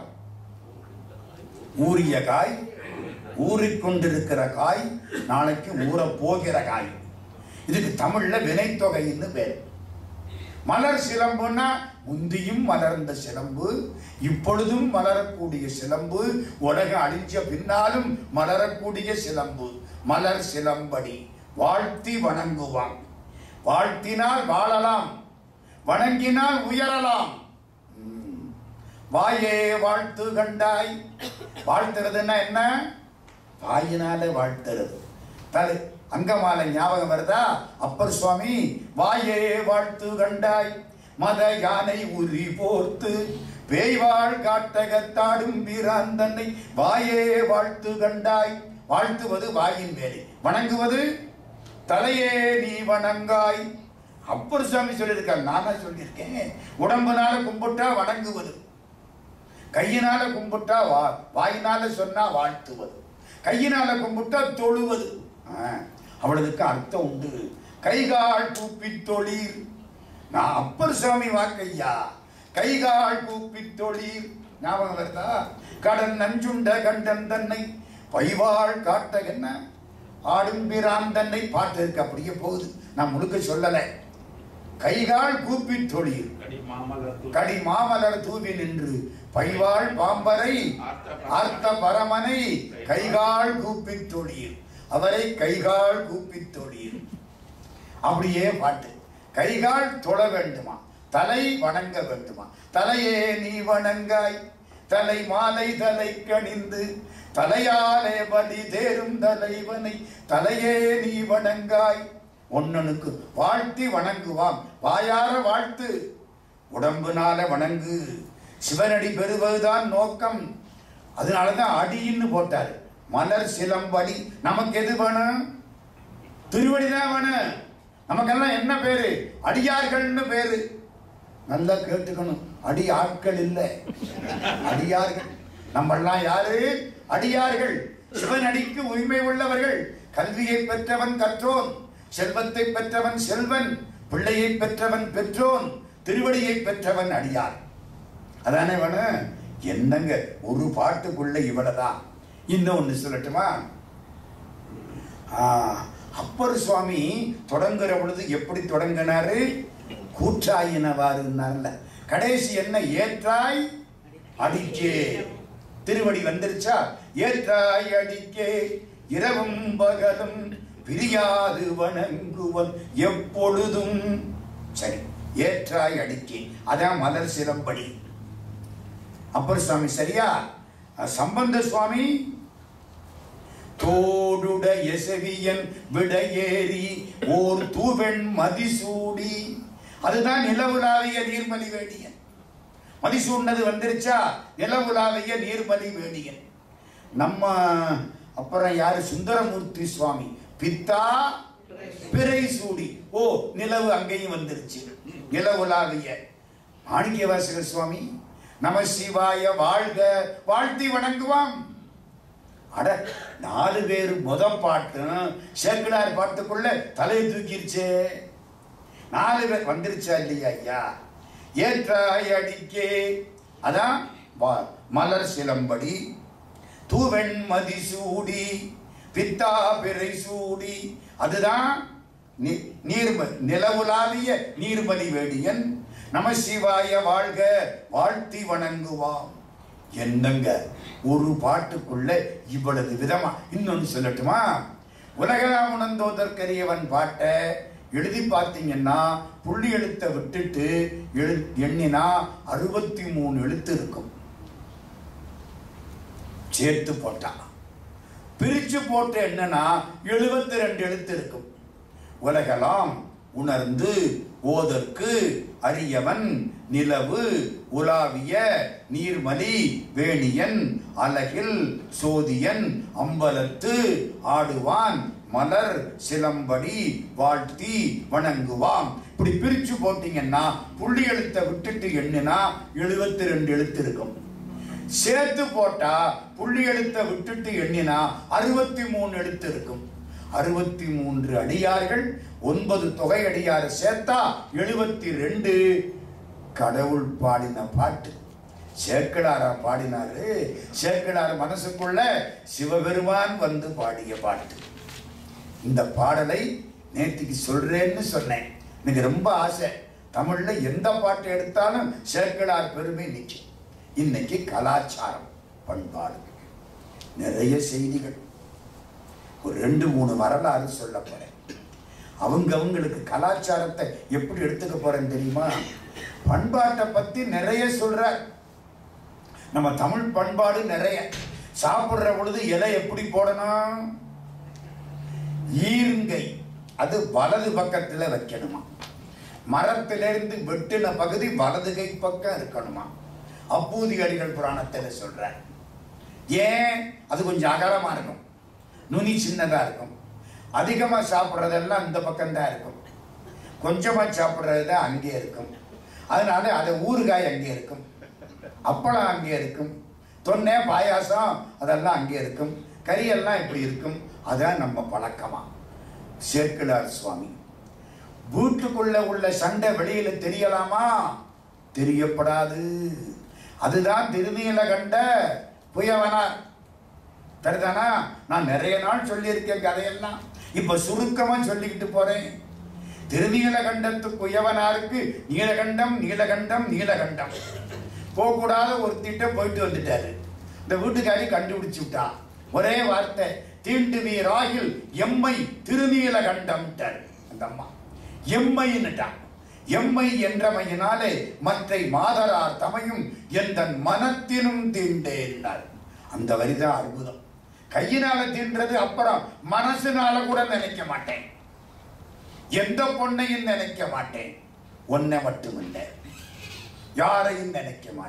ஊறிய காய் ஊறிக்கொண்டிருக்கிற காய் நாளைக்கு ஊற போகிற காய் இதுக்கு தமிழ்ல வினைத்தொகைன்னு பேர் மலர் சிலம்புன்னா முந்தியும் மலர்ந்த சிலம்பு இப்பொழுதும் மலரக்கூடிய சிலம்பு உலகம் அழிஞ்ச பின்னாலும் மலரக்கூடிய சிலம்பு மலர் சிலம்படி வாழ்த்தி வணங்குவான் வாழ்த்தினால் வாழலாம் வணங்கினால் உயரலாம் ம். வாயே வாழ்த்து கண்டாய் வாழ்த்துறதுன்னா என்ன வாயினால வாழ்த்துறது தலை அங்கமாலை ஞாபகம் வருதா அப்பர் சுவாமி வாயே வாழ்த்து கண்டாய் மத யானை உரி போர்த்து பேய்வாள் காட்டகத்தாடும் வீராந்தன்னை வாயே வாழ்த்து கண்டாய் வாழ்த்துவது வாயின் வேலை வணங்குவது தலையே நீ வணங்காய் அப்பர் சுவாமி சொல்லியிருக்காங்க நானா சொல்லியிருக்கேன் உடம்புனால கும்பிட்டா வணங்குவது கையினால கும்பிட்டா வா வாயினால சொன்னா வாழ்த்துவது கையினால கும்பிட்டா தொழுவது ஆ, அவளுக்கு அர்த்தம் உண்டு கைகால் கூப்பி தொழில் நான் அப்பர் சுவாமி வாக்கையா கைகால் கூப்பி தொழில் ஞாபகம் வருதா கடன் நஞ்சுண்ட கண்டன் தன்னை பைவாள் காட்ட என்ன ஆடும்பிரான் தன்னை பாட்டு இருக்கு அப்படியே போகுது நான் முழுக்க சொல்லலை கைகால் கூப்பி தொழில் கடி மாமலர் தூவி. கடி மாமலர் தூவி நின்று பைவாள் பாம்பரை ஆர்த்த பரமனை கைகால் கூப்பித் தொழில் அவரை கைகால் கூப்பித் தொழில் அப்படியே பாட்டு கைகால் தொழ வேண்டுமா தலை வணங்க வேண்டுமா தலையே நீ வணங்காய் தலை மாலை தலை கணிந்து தலையாலே பலி தேரும் தலைவனை தலையே நீ வணங்காய் ஒன்னனுக்கு வாழ்த்தி வணங்குவாம் வாயார வாழ்த்து உடம்புனால வணங்கு சிவனடி பெறுவதுதான் நோக்கம் அதனாலதான் அடின்னு போட்டார் மலர் சிலம்படி நமக்கு எது வேணும் திருவடி தான் வேணும் நமக்கெல்லாம் என்ன பேரு அடியார்கள்னு பேரு நல்லா கேட்டுக்கணும் அடி ஆட்கள் இல்லை அடியார்கள் நம்மெல்லாம் யாரு அடியார்கள் சிவனடிக்கு உரிமை உள்ளவர்கள் கல்வியை பெற்றவன் கற்றோன் செல்வத்தை பெற்றவன் செல்வன் பிள்ளையை பெற்றவன் பெற்றோன் திருவடியை பெற்றவன் அடியார் அதானே வேணும் என்னங்க ஒரு பாட்டுக்குள்ள இவ்வளவுதான் இன்னும் ஒண்ணு சொல்லட்டுமா ஆ, அப்பர் சுவாமி தொடங்குற பொழுது எப்படி தொடங்கினாரு கூற்றாயினவாருன்னார்ல கடைசி என்ன ஏற்றாய் அடிக்கே திருவடி வந்துருச்சா ஏற்றாய் அடிக்கே இரவும் பகலும் பிரியாது வணங்குவன் எப்பொழுதும் சரி ஏற்றாய் அடிக்கே அதான் மலர் சிலம்படி அப்பர் சுவாமி சரியா அஹ் சம்பந்த சுவாமி தோடுடைய செவியன் விடையேறி ஓர் தூவெண் மதிசூடி அதுதான் நிலவுலாவிய நீர்மலி வேடியன் மதிசூடினது வந்துருச்சா நிலவுலாவிய நீர்மலி வேடியன் நம்ம அப்புறம் யாரு சுந்தரமூர்த்தி சுவாமி பித்தா பிறை சூடி ஓ நிலவு அங்கேயும் வந்துருச்சு நிலவுலாவிய மாணிக்கவாசக சுவாமி நம சிவாய வாழ்க வாழ்த்தி வணங்குவாம் அட நாலு பேர் முத பாட்டும் சேக்கிடார் பாட்டுக்குள்ள தலையை தூக்கிருச்சே நாலு பேர் வந்துருச்சா இல்லையா ஐயா ஏற்றாய் அடிக்கே அதான் வா- மலர் சிலம்படி தூவெண் மதி சூடி பித்தா பிறை சூடி அதுதான் நீ- நீர்ம நிலவுலாவிய நீர்மலி வேடியன் நம சிவாய வாழ்க வாழ்த்தி வணங்குவாம் என்னங்க ஒரு பாட்டுக்குள்ள இவ்வளவு விதமா இன்னொன்னு சொல்லட்டுமா உலகலாம் உணர்ந்தோதற்கரியவன் பாட்டை எழுதி பார்த்தீங்கன்னா புள்ளி எழுத்தை விட்டுட்டு எழு எண்ணினா அறுபத்தி மூணு எழுத்து இருக்கும் சேர்த்து போட்டா பிரிச்சு போட்டு என்னன்னா எழுபத்தி ரெண்டு எழுத்து இருக்கும் உலகலாம் உணர்ந்து ஓதற்கு அரியவன் நிலவு உலாவிய நீர்மலி வேணியன் அலகில் சோதியன் அம்பலத்து ஆடுவான் மலர் சிலம்படி வாழ்த்தி வணங்குவான் இப்படி பிரிச்சு போட்டீங்கன்னா புள்ளி எழுத்தை விட்டுட்டு எண்ணினா எழுபத்தி ரெண்டு எழுத்து இருக்கும் சேர்த்து போட்டா புள்ளி எழுத்தை விட்டுட்டு எண்ணினா அறுபத்தி மூணு எழுத்து இருக்கும் அறுபத்தி மூன்று அடியார்கள் ஒன்பது தொகை அடியாரை சேர்த்தா எழுபத்தி ரெண்டு கடவுள் பாடின பாட்டு சேக்கிழாரா பாடினாரு சேக்கிழார் மனசுக்குள்ள சிவபெருமான் வந்து பாடிய பாட்டு இந்த பாடலை நேற்றுக்கு சொல்றேன்னு சொன்னேன் எனக்கு ரொம்ப ஆசை தமிழ்ல எந்த பாட்டு எடுத்தாலும் சேக்கிழார் பெருமை நிற்கும் இன்னைக்கு கலாச்சாரம் பண்பாடு நிறைய செய்திகள் ஒரு ரெண்டு மூணு வரலாறு சொல்ல போறேன் அவங்க அவங்களுக்கு கலாச்சாரத்தை எப்படி எடுத்துக்க போறேன்னு தெரியுமா பண்பாட்டை பத்தி நிறைய சொல்ற நம்ம தமிழ் பண்பாடு நிறைய சாப்பிடுற பொழுது இலை எப்படி போடணும் ஈர்ங்கை அது வலது பக்கத்துல வைக்கணுமா மரத்திலிருந்து வெட்டின பகுதி வலது கை பக்கம் இருக்கணுமா அப்பூதி அடிகள் புராணத்துல சொல்ற ஏன் அது கொஞ்சம் அகலமா இருக்கும் நுனி சின்னதா இருக்கும் அதிகமா சாப்பிட்றதெல்லாம் இந்த பக்கம்தான் இருக்கும் கொஞ்சமா சாப்பிட்றது தான் அங்கே இருக்கும் அதனால அது ஊறுகாய் அங்கே இருக்கும் அப்பளம் அங்கே இருக்கும் தொன்னை பாயாசம் அதெல்லாம் அங்கே இருக்கும் கறியெல்லாம் இப்படி இருக்கும் அதான் நம்ம பழக்கமா சேக்கிழார் சுவாமி வீட்டுக்குள்ள உள்ள சண்டை வெளியில தெரியலாமா தெரியப்படாது அதுதான் திருநீல கண்ட புயவனார் சரிதானா நான் நிறைய நாள் சொல்லியிருக்கேன் கதையெல்லாம் இப்ப சுருக்கமா சொல்லிக்கிட்டு போறேன் திருநீலகண்டத்து குயவனாருக்கு நீலகண்டம் நீலகண்டம் நீலகண்டம் போகக்கூடாத ஒரு திட்டம் போயிட்டு வந்துட்டாரு இந்த வீட்டுக்காரி கண்டுபிடிச்சு விட்டா ஒரே வார்த்தை தீண்டு வீராகில் எம்மை திருநீலகண்டம் அந்த அம்மா எம்மைன்னுட்டான் எம்மை என்றமையினாலே மற்றை மாதரார் தமையும் எந்த மனத்தினும் தீண்டேன்னார் அந்த வரிதான் அற்புதம் கையினால தீண்டுறது அப்புறம் மனசுனால கூட நினைக்க மாட்டேன் எந்த பொண்ணையும் நினைக்க மாட்டேன் ஒன்னை மட்டுமில்லை யாரையும் நினைக்க மாட்டேன்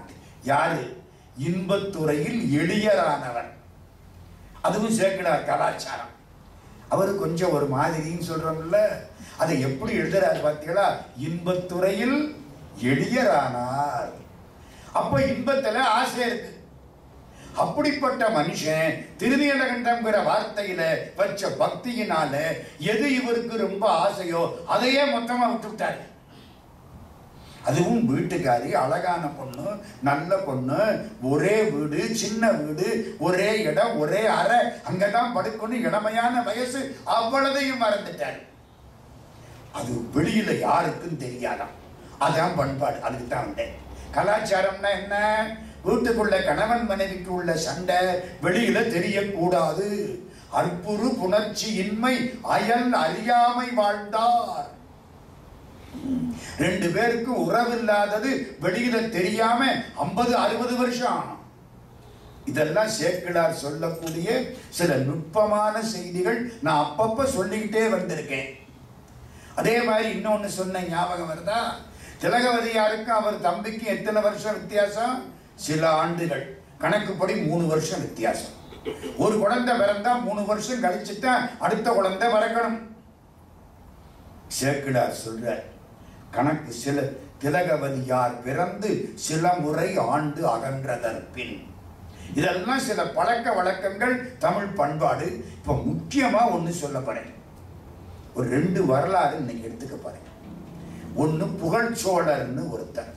யாரு இன்பத்துறையில் எளியரானவன் அதுவும் சேக்கிடார் கலாச்சாரம் அவர் கொஞ்சம் ஒரு மாதிரின்னு சொல்றோம்ல அதை எப்படி எழுதுறாரு பார்த்தீங்களா இன்பத்துறையில் எளியரானார் அப்ப இன்பத்துல ஆசை இருக்கு அப்படிப்பட்ட மனுஷன் திருநீலகண்டம்ங்கிற வார்த்தையில வச்ச பக்தியினால எது இவருக்கு ரொம்ப ஆசையோ அதையே மொத்தமா விட்டுவிட்டாரு அதுவும் வீட்டுக்காரி அழகான பொண்ணு நல்ல பொண்ணு ஒரே வீடு சின்ன வீடு ஒரே இடம் ஒரே அறை அங்கதான் படுக்கணும் இளமையான வயசு அவ்வளதையும் மறந்துட்டாரு அது வெளியில யாருக்கும் தெரியாதாம் அதான் பண்பாடு அதுக்கு தான் வந்தேன் கலாச்சாரம்னா என்ன வீட்டுக்குள்ள கணவன் மனைவிக்கு உள்ள சண்டை வெளியில தெரியக்கூடாது அற்புறு புணர்ச்சி இன்மை அயல் அறியாமை வாழ்ந்தார் ரெண்டு பேருக்கு உறவு இல்லாதது வெளியில தெரியாம ஐம்பது அறுபது வருஷம் ஆனோம் இதெல்லாம் சேக்கிழார் சொல்லக்கூடிய சில நுட்பமான செய்திகள் நான் அப்பப்ப சொல்லிக்கிட்டே வந்திருக்கேன் அதே மாதிரி இன்னொன்னு சொன்ன ஞாபகம் வருதா திலகவதியாருக்கு அவர் தம்பிக்கு எத்தனை வருஷம் வித்தியாசம் சில ஆண்டுகள் கணக்குப்படி மூணு வருஷம் வித்தியாசம் ஒரு குழந்தை பிறந்தா மூணு வருஷம் கழிச்சுதான் அடுத்த குழந்தை பிறக்கணும் சேக்கிடார் சொல்றார் கணக்கு சில திலகவதியார் பிறந்து சில முறை ஆண்டு அகன்றதற்பின் இதெல்லாம் சில பழக்க வழக்கங்கள் தமிழ் பண்பாடு இப்ப முக்கியமா ஒண்ணு சொல்லப்படுறேன் ஒரு ரெண்டு வரலாறு இன்னைக்கு எடுத்துக்க பாருங்க ஒண்ணு புகழ்ச்சோழர்னு ஒருத்தர்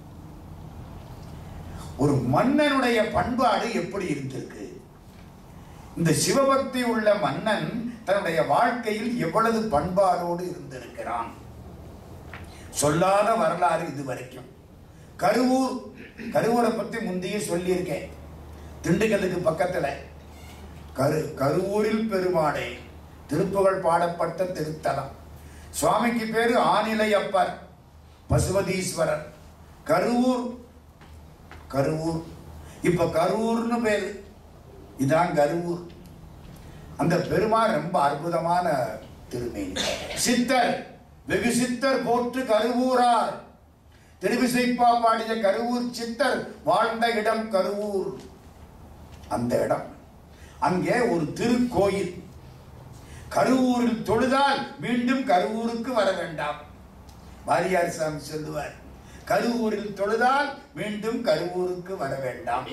ஒரு மன்னனுடைய பண்பாடு எப்படி இருந்திருக்கு இந்த சிவபக்தி உள்ள மன்னன் தன்னுடைய வாழ்க்கையில் எவ்வளவு பண்பாடோடு இருந்திருக்கிறான் சொல்லாத வரலாறு இது வரைக்கும் கருவூர் கருவூரை பத்தி முந்தைய சொல்லியிருக்கேன் திண்டுக்கல்லுக்கு பக்கத்துல கரு கருவூரில் பெருமாடே திருப்புகழ் பாடப்பட்ட திருத்தலம் சுவாமிக்கு பேரு ஆனிலையப்பர் பசுபதீஸ்வரர் கருவூர் கருவூர் இப்ப கரூர்னு பேரு இதான் கருவூர் அந்த பெருமாள் ரொம்ப அற்புதமான திருமேனி சித்தர் வெகு சித்தர் போற்று கருவூரார் திருவிசைப்பா பாடிய கருவூர் சித்தர் வாழ்ந்த இடம் கருவூர் அந்த இடம் அங்கே ஒரு திருக்கோயில் கருவூரில் தொழுதால் மீண்டும் கருவூருக்கு வர வேண்டாம் வாரியார் சாமி சொல்லுவார் கருவூரில் தொழுதால் மீண்டும் கருவூருக்கு வர வேண்டாம்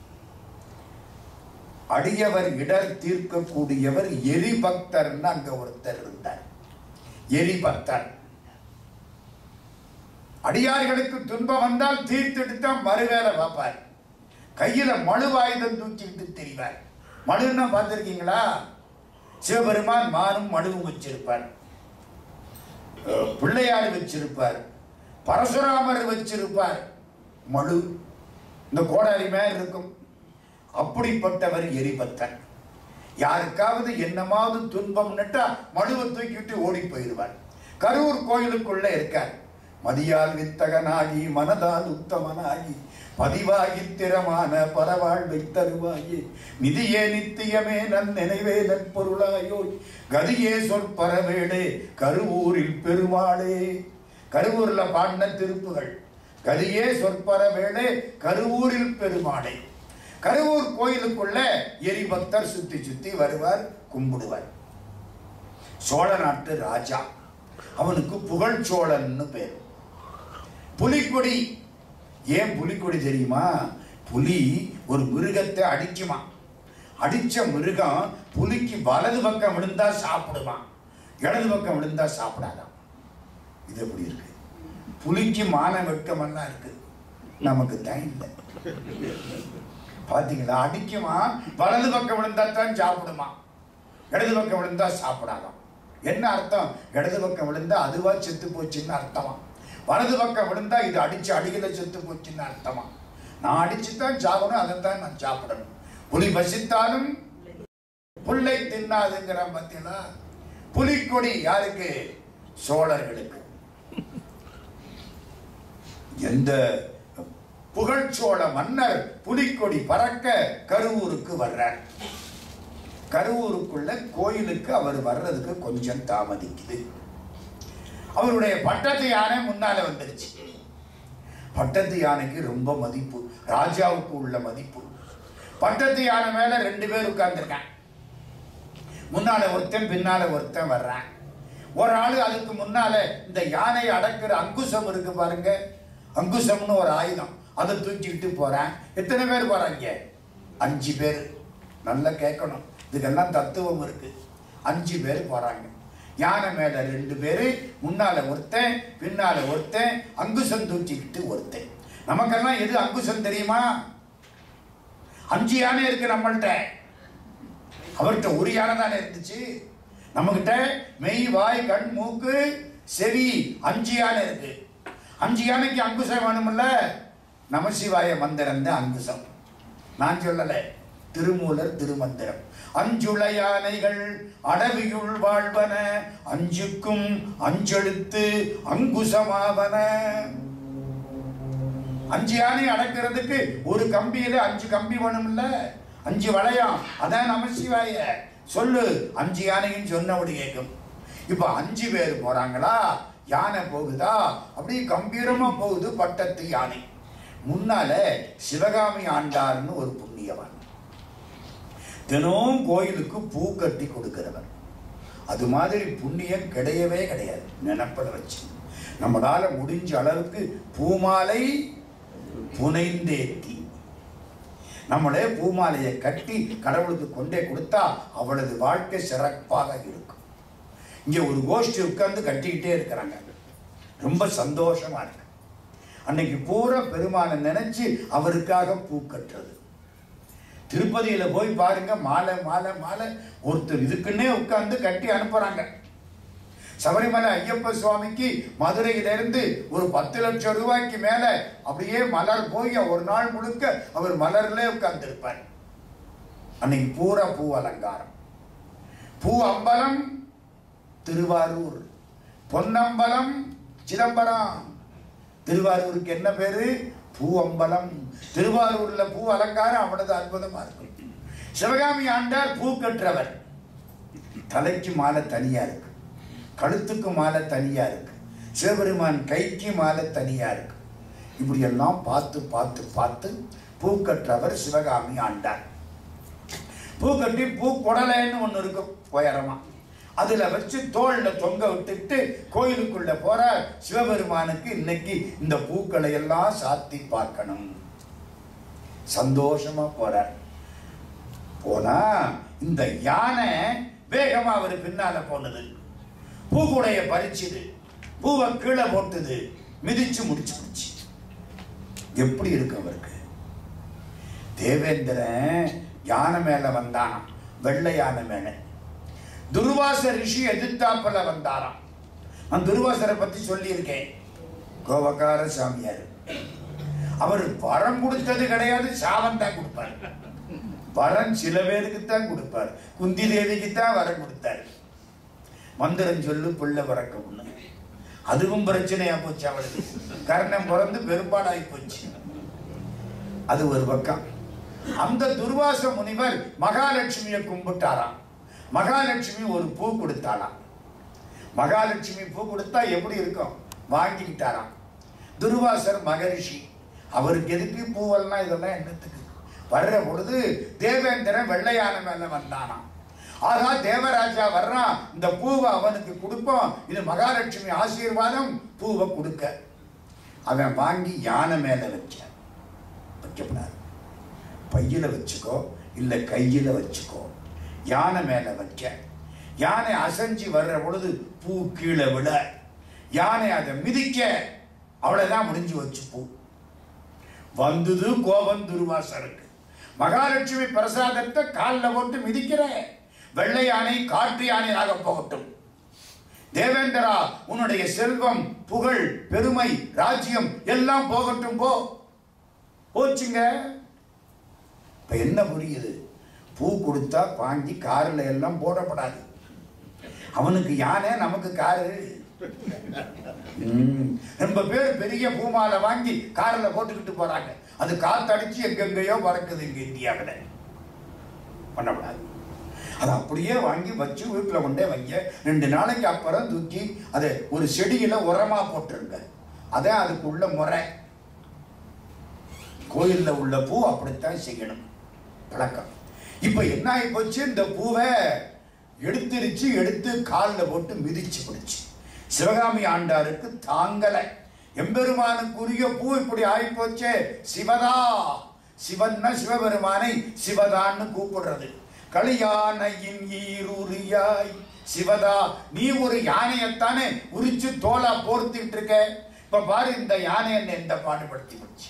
அடியவர் இடர் தீர்க்கக்கூடியவர் எரிபக்தர்னு அங்க ஒருத்தர் இருந்தார் எரிபக்தர் அடியார்களுக்கு துன்பம் வந்தால் தீர்த்துட்டு தான் மறுவேலை பார்ப்பார் கையில மழுவாயுதம் தூக்கிட்டு தெரிவார் மழுன்னா பார்த்திருக்கீங்களா சிவபெருமான் மானும் மழுவும் வச்சிருப்பார் அஹ், பிள்ளையார் வச்சிருப்பார் பரசுராமர் வச்சிருப்பார் மழு இந்த கோடாரி மேல் இருக்கும் அப்படிப்பட்டவர் எரிபத்தன் யாருக்காவது என்னமாவது துன்பம் நட்டா மழுவை தூக்கிட்டு ஓடி போயிடுவார் கரூர் கோயிலுக்குள்ள இருக்கார் மதியால் வித்தகனாகி மனதால் உத்தமனாகி பதிவாகி திறமான பரவாழ்வை தருவாயே நிதியே நித்தியமே நன் நினைவே நற்பொருளாயோ கதியே சொற்பரவேடே கருவூரில் பெருமாளே கருவூர்ல பாடின திருப்புகள் கதியே சொற்பரவேடே கருவூரில் பெருமாளே கருவூர் கோயிலுக்குள்ள எரிபக்தர் சுத்தி சுத்தி வருவார் கும்பிடுவார் சோழ நாட்டு ராஜா அவனுக்கு புகழ் சோழன்னு பேர் புலிக்கொடி ஏன் புலிக்கொடி தெரியுமா புலி ஒரு மிருகத்தை அடிக்குமா அடிச்ச மிருகம் புலிக்கு வலது பக்கம் விழுந்தா சாப்பிடுமா இடது பக்கம் விழுந்தா சாப்பிடாதாம் இது எப்படி இருக்கு புலிக்கு மான வெட்கமெல்லாம் இருக்கு நமக்கு தான் இல்லை பாத்தீங்களா அடிக்குமா வலது பக்கம் விழுந்தா தான் சாப்பிடுமா இடது பக்கம் விழுந்தா சாப்பிடாதாம் என்ன அர்த்தம் இடது பக்கம் விழுந்தா அதுவா செத்து போச்சுன்னு அர்த்தமா வலது பக்கம் விழுந்தா இது அடிச்சு அடிக்கல செத்து போச்சுன்னு அர்த்தமா நான் அடிச்சு தான் சாப்பிடணும் அதைத்தான் நான் சாப்பிடணும் புலி பசித்தாலும் புல்லை தின்னாதுங்கிற பார்த்தீங்களா புலிக்கொடி யாருக்கு சோழர்களுக்கு எந்த புகழ்ச்சோழ மன்னர் புலிக்கொடி பறக்க கருவூருக்கு வர்றார் கருவூருக்குள்ள கோயிலுக்கு அவர் வர்றதுக்கு கொஞ்சம் தாமதிக்குது அவருடைய பட்டத்து யானை முன்னால வந்துருச்சு பட்டத்து யானைக்கு ரொம்ப மதிப்பு ராஜாவுக்கு உள்ள மதிப்பு பட்டத்து யானை மேல ரெண்டு பேர் உட்கார்ந்துருக்கான் முன்னால ஒருத்தன் பின்னால ஒருத்தன் வர்றான் ஒரு ஆளு அதுக்கு முன்னால இந்த யானையை அடக்குற அங்குசம் இருக்கு பாருங்க அங்குசம்னு ஒரு ஆயுதம் அதை தூக்கிட்டு போறான் எத்தனை பேர் போறாங்க அஞ்சு பேர் நல்லா கேட்கணும் இதுக்கெல்லாம் தத்துவம் இருக்கு அஞ்சு பேர் போறாங்க யானை மேல ரெண்டு பேரு முன்னால ஒருத்தன் பின்னால ஒருத்தன் அங்குசம் தூக்கிக்கிட்டு ஒருத்தன் நமக்கெல்லாம் எது அங்குசம் தெரியுமா அஞ்சு யானை இருக்கு நம்மள்ட்ட அவர்கிட்ட ஒரு யானை தானே இருந்துச்சு நம்மகிட்ட மெய் வாய் கண் மூக்கு செவி அஞ்சு யானை இருக்கு அஞ்சு யானைக்கு அங்குசம் வேணும்ல நமசிவாய மந்திரம் தான் அங்குசம் நான் சொல்லல திருமூலர் திருமந்திரம் அஞ்சுள யானைகள் அடவியுள் வாழ்வன அஞ்சுக்கும் அஞ்செழுத்து அங்குசமாவன அஞ்சு யானை அடக்கிறதுக்கு ஒரு கம்பியில அஞ்சு கம்பி வேணும்ல அஞ்சு வளையம் அதான் நமசிவாய சொல்லு அஞ்சு யானையும் சொன்னபடி கேட்கும் இப்ப அஞ்சு பேர் போறாங்களா யானை போகுதா அப்படியே கம்பீரமா போகுது பட்டத்து யானை முன்னால சிவகாமி ஆண்டார்னு ஒரு புண்ணியவான் தினம் கோயிலுக்கு பூ கட்டி கொடுக்கிறவர் அது மாதிரி புண்ணியம் கிடையவே கிடையாது நினப்பட வச்சு நம்மளால முடிஞ்ச அளவுக்கு பூமாலை புனைந்தேத்தி நம்மளே பூமாலையை கட்டி கடவுளுக்கு கொண்டே கொடுத்தா அவளது வாழ்க்கை சிறப்பாக இருக்கும் இங்க ஒரு கோஷ்டி உட்கார்ந்து கட்டிக்கிட்டே இருக்கிறாங்க ரொம்ப சந்தோஷமா இருக்கு அன்னைக்கு பூரா பெருமானை நினைச்சு அவருக்காக பூ கட்டுறது திருப்பதியில போய் பாருங்க மாலை மாலை மாலை ஒருத்தர் இதுக்குன்னே உட்கார்ந்து கட்டி அனுப்புறாங்க சபரிமலை ஐயப்ப சுவாமிக்கு மதுரையிலிருந்து ஒரு பத்து லட்சம் ரூபாய்க்கு மேல அப்படியே மலர் போய் ஒரு நாள் முழுக்க அவர் மலர்ல உட்கார்ந்து இருப்பார் அன்னைக்கு பூரா பூ அலங்காரம் பூ அம்பலம் திருவாரூர் பொன்னம்பலம் சிதம்பரம் திருவாரூருக்கு என்ன பேரு பூ அம்பலம் திருவாரூர்ல பூ அலங்காரம் அவ்வளவு அற்புதமா இருக்கும் சிவகாமி ஆண்டார் பூ கற்றவர் தலைக்கு மாலை தனியா இருக்கு கழுத்துக்கு மாலை தனியா இருக்கு சிவபெருமான் கைக்கு மாலை தனியா இருக்கு இப்படி எல்லாம் பார்த்து பார்த்து பார்த்து பூ கற்றவர் சிவகாமி ஆண்டார் பூ கட்டி பூ குடலைன்னு ஒன்று இருக்கும் உயரமா அதுல வச்சு தோல்ல தொங்க விட்டுட்டு கோயிலுக்குள்ள போற சிவபெருமானுக்கு இன்னைக்கு இந்த பூக்களை எல்லாம் சாத்தி பார்க்கணும் சந்தோஷமா போறார் போனா இந்த யானை வேகமா அவர் பின்னால போனது பூக்குடைய பறிச்சுது பூவை கீழே போட்டுது மிதிச்சு முடிச்சு முடிச்சு எப்படி இருக்கு அவருக்கு தேவேந்திரன் யானை மேல வந்தானாம் வெள்ளை யானை மேல துர்வாச ரிஷி எதிர்த்தாப்புல வந்தாராம் நான் துர்வாசரை பத்தி சொல்லியிருக்கேன் கோபக்கார சாமியார் அவர் வரம் கொடுத்தது கிடையாது சாபம் தான் கொடுப்பார் வரம் சில பேருக்கு தான் கொடுப்பார் குந்தி தேவிக்கு தான் வரம் கொடுத்தார் மந்திரம் சொல்லு பிள்ளை பிறக்க ஒண்ணு அதுவும் பிரச்சனையா போச்சு அவளுக்கு கர்ணம் பிறந்து பெரும்பாடாகி போச்சு அது ஒரு பக்கம் அந்த துர்வாச முனிவர் மகாலட்சுமியை கும்பிட்டாராம் மகாலட்சுமி ஒரு பூ கொடுத்தாளாம் மகாலட்சுமி பூ கொடுத்தா எப்படி இருக்கும் வாங்கிக்கிட்டாராம் துர்வாசர் மகரிஷி அவருக்கு எதுக்கு பூவெல்லாம் இதெல்லாம் என்னத்துக்கு வர்ற பொழுது தேவேந்திரன் வெள்ளையான மேல வந்தானாம் ஆகா தேவராஜா வர்றான் இந்த பூவை அவனுக்கு கொடுப்போம் இது மகாலட்சுமி ஆசீர்வாதம் பூவை கொடுக்க அவன் வாங்கி யானை மேல வச்சான் வைக்கப்படாது பையில வச்சுக்கோ இல்ல கையில வச்சுக்கோ யானை மேல வைக்க யானை அசைஞ்சு வர்ற பொழுது பூ கீழே விட யானை அதை மிதிக்க அவ்வளவுதான் முடிஞ்சு வச்சு பூ வந்தது கோபம் துர்வாசருக்கு மகாலட்சுமி பிரசாதத்தை காலில் போட்டு மிதிக்கிற வெள்ளை யானை காட்டு யானையாக போகட்டும் தேவேந்திரா உன்னுடைய செல்வம் புகழ் பெருமை ராஜ்யம் எல்லாம் போகட்டும் போ போச்சுங்க இப்ப என்ன புரியுது பூ கொடுத்தா வாங்கி கார்ல எல்லாம் போடப்படாது அவனுக்கு யானை நமக்கு காரு ம். ரொம்ப பேர் பெரிய பூமாலை வாங்கி கார்ல போட்டுக்கிட்டு போறாங்க அது காத்தடிச்சு எங்கெங்கேயோ பறக்குது இங்க இந்தியாவில் பண்ணக்கூடாது அதை அப்படியே வாங்கி வச்சு வீட்டில் கொண்டே வைங்க ரெண்டு நாளைக்கு அப்புறம் தூக்கி அதை ஒரு செடியில உரமா போட்டுருங்க அதான் அதுக்குள்ள முறை கோயில்ல உள்ள பூ அப்படித்தான் செய்யணும் பழக்கம் இப்ப என்ன ஆகி போச்சு இந்த பூவை எடுத்துருச்சு எடுத்து காலில் போட்டு மிதிச்சு பிடிச்சு சிவகாமி ஆண்டாருக்கு தாங்கலை எம்பெருமானுக்குரிய பூ இப்படி ஆயிப்போச்சே சிவதா சிவன்னா சிவபெருமானை சிவதான்னு கூப்பிடுறது களியானையின் ஈருரியாய் சிவதா நீ ஒரு யானையத்தானே உரிச்சு தோலா போர்த்திட்டு இருக்க இப்ப பாரு இந்த யானை என்ன எந்த பாடுபடுத்தி போச்சு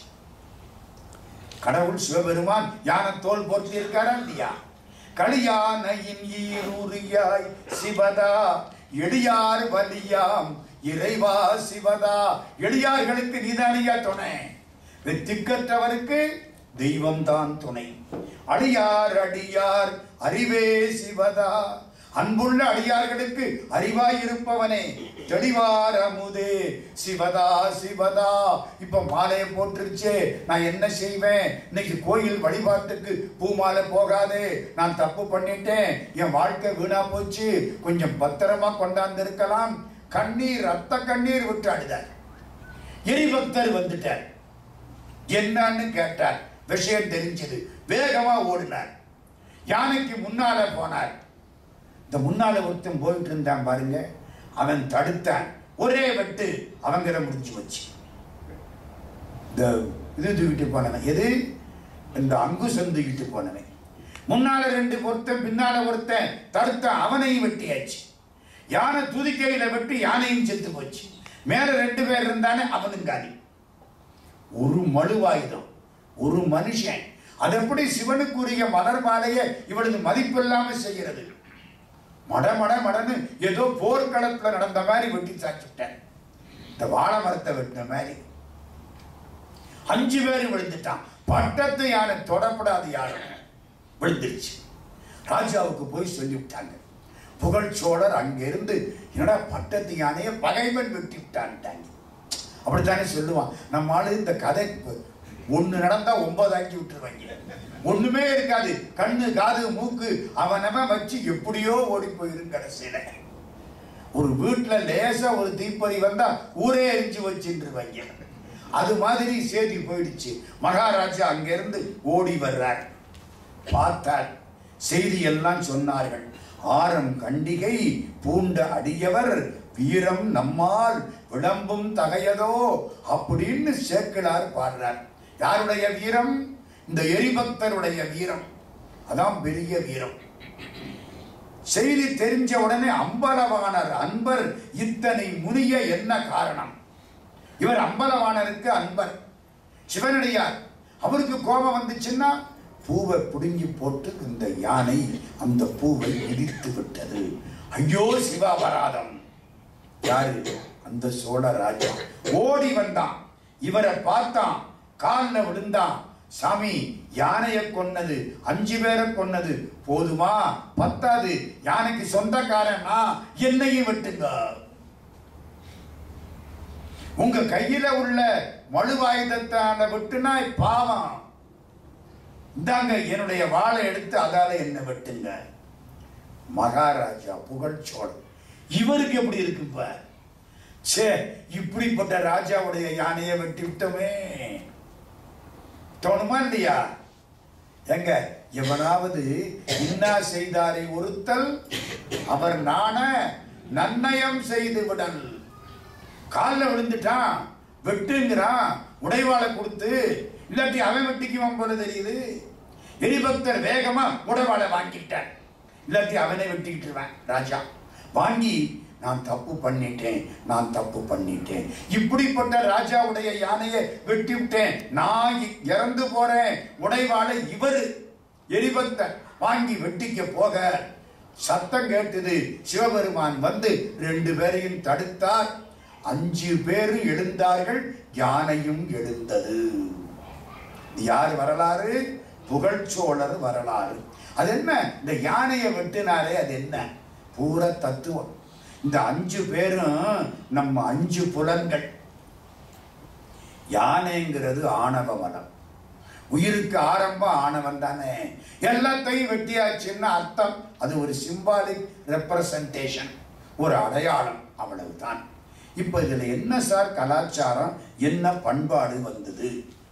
கடவுள் சிவபெருமான் யானை தோல் போர்த்தி இருக்காரா இல்லையா களியானையின் ஈருரியாய் சிவதா எளியார் வலியாம் இறைவா சிவதா எளியார்களுக்கு நீதானியா துணை வெத்திக்கற்றவருக்கு தெய்வம் தான் துணை அடியார் அடியார் அறிவே சிவதா அன்புள்ள அடியார்களுக்கு அறிவாய் இருப்பவனே தெளிவார் அமுதே சிவதா சிவதா இப்ப மாலையை போட்டுருச்சே நான் என்ன செய்வேன் இன்னைக்கு கோயில் வழிபாட்டுக்கு பூமாலை போகாதே நான் தப்பு பண்ணிட்டேன் என் வாழ்க்கை வீணா போச்சு கொஞ்சம் பத்திரமா கொண்டாந்து இருக்கலாம் கண்ணீர் ரத்த கண்ணீர் விட்டு அழுதார் எரிபக்தர் வந்துட்டார் என்னன்னு கேட்டார் விஷயம் தெரிஞ்சது வேகமா ஓடினார் யானைக்கு முன்னால போனார் இந்த முன்னால ஒருத்தன் போயிட்டு இருந்தான் பாருங்க அவன் தடுத்தான் ஒரே வெட்டு அவங்கிற முடிஞ்சு வச்சு இந்த இது தூக்கிட்டு போனவன் எது இந்த அங்குசம் தூக்கிட்டு போனவன் முன்னால ரெண்டு ஒருத்தன் பின்னால ஒருத்தன் தடுத்தான் அவனையும் வெட்டியாச்சு யானை துதிக்கையில வெட்டி யானையும் செத்து போச்சு மேல ரெண்டு பேர் இருந்தானே அவனும் காலி ஒரு மழுவாயுதம் ஒரு மனுஷன் அது எப்படி சிவனுக்குரிய மலர் மாலையை இவனது மதிப்பில்லாம செய்கிறது மட மட மடன்னு ஏதோ போர்க்களத்துல நடந்த மாதிரி வெட்டி சாச்சுட்டேன் இந்த வாழை மரத்தை வெட்டின மாதிரி அஞ்சு பேர் விழுந்துட்டான் பட்டத்து யானை தொடப்படாத யானை விழுந்துருச்சு ராஜாவுக்கு போய் சொல்லிவிட்டாங்க புகழ்ச்சோழர் அங்கிருந்து என்னடா பட்டத்து யானையை பகைவன் வெட்டி விட்டான்ட்டாங்க அப்படித்தானே சொல்லுவான் நம்ம ஆளு இந்த கதை ஒண்ணு நடந்தா ஒன்பது ஆக்கி விட்டுருவாங்க ஒண்ணுமே இருக்காது கண்ணு காது மூக்கு அவனவன் வச்சு எப்படியோ ஓடி போயிரும் கடைசியில ஒரு வீட்டுல லேசா ஒரு தீப்பொறி வந்தா ஊரே எரிஞ்சு வச்சுருவாங்க அது மாதிரி செய்தி போயிடுச்சு மகாராஜா அங்கிருந்து ஓடி வர்றார் பார்த்தார் செய்தி எல்லாம் சொன்னார்கள் ஆரம் கண்டிகை பூண்ட அடியவர் வீரம் நம்மால் விளம்பும் தகையதோ அப்படின்னு சேக்கிழார் பாடுறார் யாருடைய வீரம் இந்த எரிபக்தருடைய வீரம் அதான் பெரிய வீரம் செய்தி தெரிஞ்ச உடனே அம்பலவாணர் அன்பர் இத்தனை முனிய என்ன காரணம் இவர் அம்பலவாணருக்கு அன்பர் சிவனடியார் அவருக்கு கோபம் வந்துச்சுன்னா பூவை பிடுங்கி போட்டு இந்த யானை அந்த பூவை இடித்து விட்டது ஐயோ சிவாபராதம் யாரு அந்த சோழ ராஜா ஓடி வந்தான் இவரை பார்த்தான் காலில் விழுந்தான் சாமி யானையை கொன்னது அஞ்சு பேரை கொன்னது போதுமா பத்தாது யானைக்கு சொந்தக்காரனா என்னையும் வெட்டுங்க உங்க கையில உள்ள மழுவாயுதத்தான விட்டுனா பாவம் இந்தாங்க என்னுடைய வாளை எடுத்து அதால என்ன வெட்டுங்க மகாராஜா புகழ்ச்சோழன் இவருக்கு எப்படி இருக்கு இப்ப சே இப்படிப்பட்ட ராஜாவுடைய யானையை வெட்டி விட்டோமே தோணுமா இல்லையா எங்க எவனாவது இன்னா செய்தாரை ஒருத்தல் அவர் நாண நன்னயம் செய்து விடல் காலில் விழுந்துட்டான் வெட்டுங்கிறான் உடைவாளை கொடுத்து இல்லாட்டி அவன் வெட்டிக்குவான் போல தெரியுது எரிபக்தர் வேகமா உடைவாளை வாங்கிட்டான் இல்லாட்டி அவனை வெட்டிக்கிட்டுருவேன் ராஜா வாங்கி நான் தப்பு பண்ணிட்டேன் நான் தப்பு பண்ணிட்டேன் இப்படிப்பட்ட ராஜாவுடைய யானையை வெட்டி விட்டேன் நான் இ- இறந்து போறேன் உடைவாளை இவரு எரிபக்தர் வாங்கி வெட்டிக்க போக சத்தம் கேட்டது சிவபெருமான் வந்து ரெண்டு பேரையும் தடுத்தார் அஞ்சு பேரும் எழுந்தார்கள் யானையும் எழுந்தது இது யார் வரலாறு புகழ்ச்சோழர் வரலாறு அது என்ன இந்த யானையை வெட்டினாரே அது என்ன பூர தத்துவம் இந்த அஞ்சு பேரும் நம்ம அஞ்சு புலன்கள் யானைங்கிறது ஆணவ மலம் உயிருக்கு ஆரம்பம் ஆணவம் தானே எல்லாத்தையும் வெட்டியாச்சுன்னு அர்த்தம் அது ஒரு சிம்பாலிக் ரெப்ரசன்டேஷன் ஒரு அடையாளம் அவ்வளவுதான் இப்போ இதுல என்ன சார் கலாச்சாரம் என்ன பண்பாடு வந்தது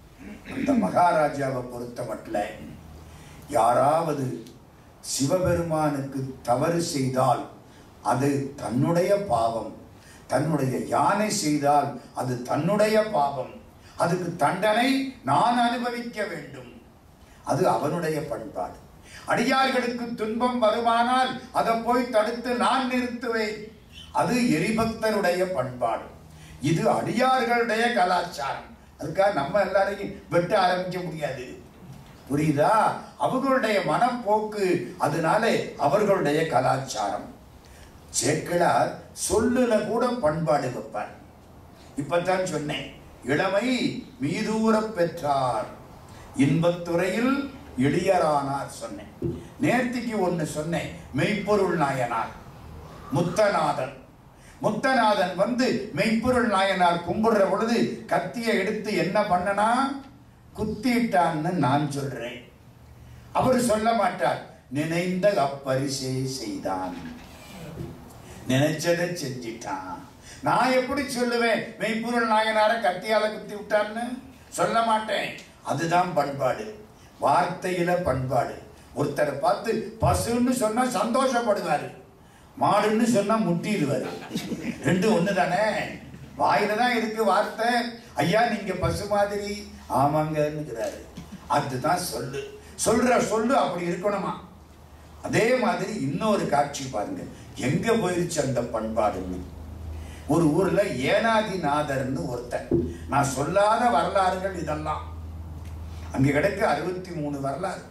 அந்த மகாராஜாவை பொறுத்த மட்டும் யாராவது சிவபெருமானுக்கு தவறு செய்தால் அது தன்னுடைய பாவம் தன்னுடைய யானை செய்தால் அது தன்னுடைய பாவம் அதுக்கு தண்டனை நான் அனுபவிக்க வேண்டும் அது அவனுடைய பண்பாடு அடியார்களுக்கு துன்பம் வருமானால் அதை போய் தடுத்து நான் நிறுத்துவேன் அது எரிபக்தருடைய பண்பாடு இது அடியார்களுடைய கலாச்சாரம் அதுக்காக நம்ம எல்லாரையும் வெட்ட ஆரம்பிக்க முடியாது புரியுதா அவர்களுடைய மனப்போக்கு அதனாலே அவர்களுடைய கலாச்சாரம் சேக்கிழார் சொல்லுல கூட பண்பாடு வைப்பார் இப்பத்தான் சொன்னேன் இளமை மீதூரப் பெற்றார் இன்பத்துறையில் எளியரானார் சொன்னேன் நேர்த்திக்கு ஒன்று சொன்னேன் மெய்ப்பொருள் நாயனார் முத்தநாதன் முத்தநாதன் வந்து மெய்ப்பொருள் நாயனார் கும்பிடுற பொழுது கத்தியை எடுத்து என்ன பண்ணனா குத்திட்டான்னு நான் சொல்றேன் அவர் சொல்ல மாட்டார் நினைந்த அப்பரிசே செய்தான் நினைச்சதை செஞ்சிட்டான் நான் எப்படி சொல்லுவேன் மெய்ப்பொருள் நாயனார கத்தியால குத்தி விட்டான்னு சொல்ல மாட்டேன் அதுதான் பண்பாடு வார்த்தையில பண்பாடு ஒருத்தரை பார்த்து பசுன்னு சொன்னா சந்தோஷப்படுவாரு மாடுன்னு சொன்னா முட்டிடுவாரு ரெண்டும் ஒண்ணு தானே வாயில தான் இருக்கு வார்த்தை ஐயா நீங்க பசு மாதிரி ஆமாங்கன்னுக்கிறாரு அதுதான் சொல்லு சொல்ற சொல்லு அப்படி இருக்கணுமா அதே மாதிரி இன்னொரு காட்சி பாருங்க எங்க போயிருச்சு அந்த பண்பாடுன்னு ஒரு ஊர்ல ஏனாதிநாதர்னு ஒருத்தன் நான் சொல்லாத வரலாறுகள் இதெல்லாம் அங்க கிடைக்க அறுபத்தி மூணு வரலாறு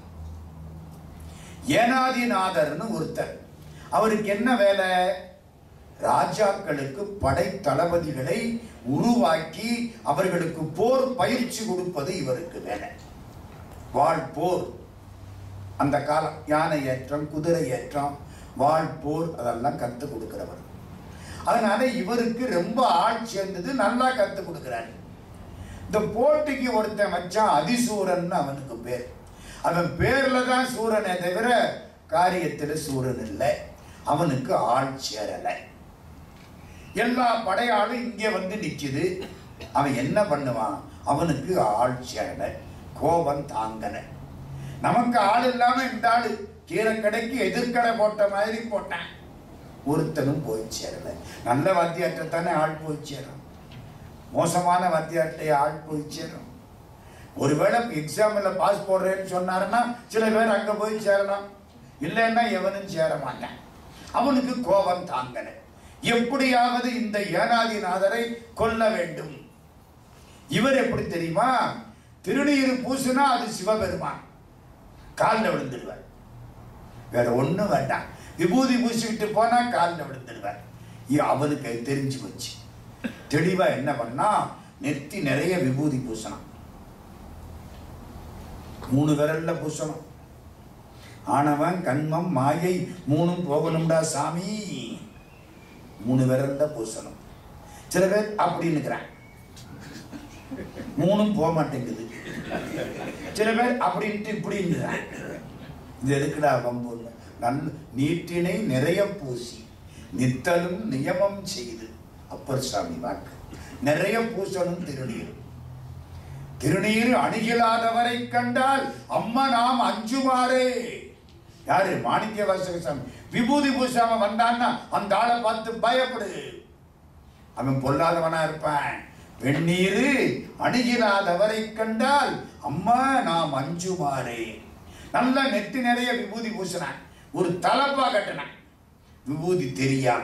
ஏனாதிநாதர்னு ஒருத்தர் அவருக்கு என்ன வேலை ராஜாக்களுக்கு படை தளபதிகளை உருவாக்கி அவர்களுக்கு போர் பயிற்சி கொடுப்பது இவருக்கு வேலை வாழ் போர் அந்த காலம் யானை ஏற்றம் குதிரை ஏற்றம் வாழ் போர் அதெல்லாம் கற்றுக் கொடுக்கிறவர் அதனால இவருக்கு ரொம்ப ஆள் சேர்ந்தது நல்லா கற்றுக் கொடுக்கிறாரு இந்த போட்டிக்கு ஒருத்தன் வச்சான் அதிசூரன் அவனுக்கு பேர் அவன் பேர்ல தான் சூரனே தவிர காரியத்துல சூரன் இல்லை அவனுக்கு ஆள் சேரலை எல்லா படையாளும் இங்கே வந்து நிக்குது அவன் என்ன பண்ணுவான் அவனுக்கு ஆள் சேரலை கோபம் தாங்கல நமக்கு ஆள் இல்லாம இந்த ஆளு கீரைக்கடைக்கு எதிர்க்கடை போட்ட மாதிரி போட்டான் ஒருத்தனும் போய் சேரல நல்ல வாத்தியார்ட்ட தானே ஆள் போய் சேரும் மோசமான வாத்தியார்ட்ட ஆள் போய் சேரும் ஒருவேளை எக்ஸாமில் பாஸ் போடுறேன்னு சொன்னாருன்னா சில பேர் அங்க போய் சேரலாம் இல்லைன்னா எவனும் சேர மாட்டான் அவனுக்கு கோபம் தாங்கல எப்படியாவது இந்த ஏனாதிநாதரை கொல்ல வேண்டும் இவர் எப்படி தெரியுமா திருநீர் பூசுனா அது சிவபெருமான் காலில் விழுந்துடுவார் வேற ஒண்ணும் வேண்டாம் விபூதி பூசிக்கிட்டு போனா காலில் விழுந்துடுவார் இ- அவனுக்கு அது தெரிஞ்சு போச்சு தெளிவா என்ன பண்ணா நெத்தி நிறைய விபூதி பூசணும் மூணு விரல்ல பூசணும் ஆணவன் கண்மம் மாயை மூணும் போகணும்டா சாமி மூணு விரல்ல பூசணும் சில பேர் அப்படின்னுக்கிறான் மூணும் போக மாட்டேங்குது சில பேர் அப்படின்ட்டு இப்படின்னுறான் இது எதுக்குடா வம்புன்னு நல்ல நீட்டினை நிறைய பூசி நித்தலும் நியமம் செய்து அப்பர் சாமி வாக்கு நிறைய பூசணும் திருநீர் திருநீர் அணுகிலாதவரை கண்டால் அம்மா நாம் அஞ்சுமாறே யாரு மாணிக்க வாசக சாமி விபூதி பூசாம வந்தான்னா அந்த ஆளை பார்த்து பயப்படு அவன் பொல்லாதவனா இருப்பான் வெந்நீர் அணுகிலாதவரை கண்டால் அம்மா நாம் அஞ்சுமாறே நல்லா நெத்தி நிறைய விபூதி பூசினான் ஒரு தலப்பா கட்டினான் விபூதி தெரியாம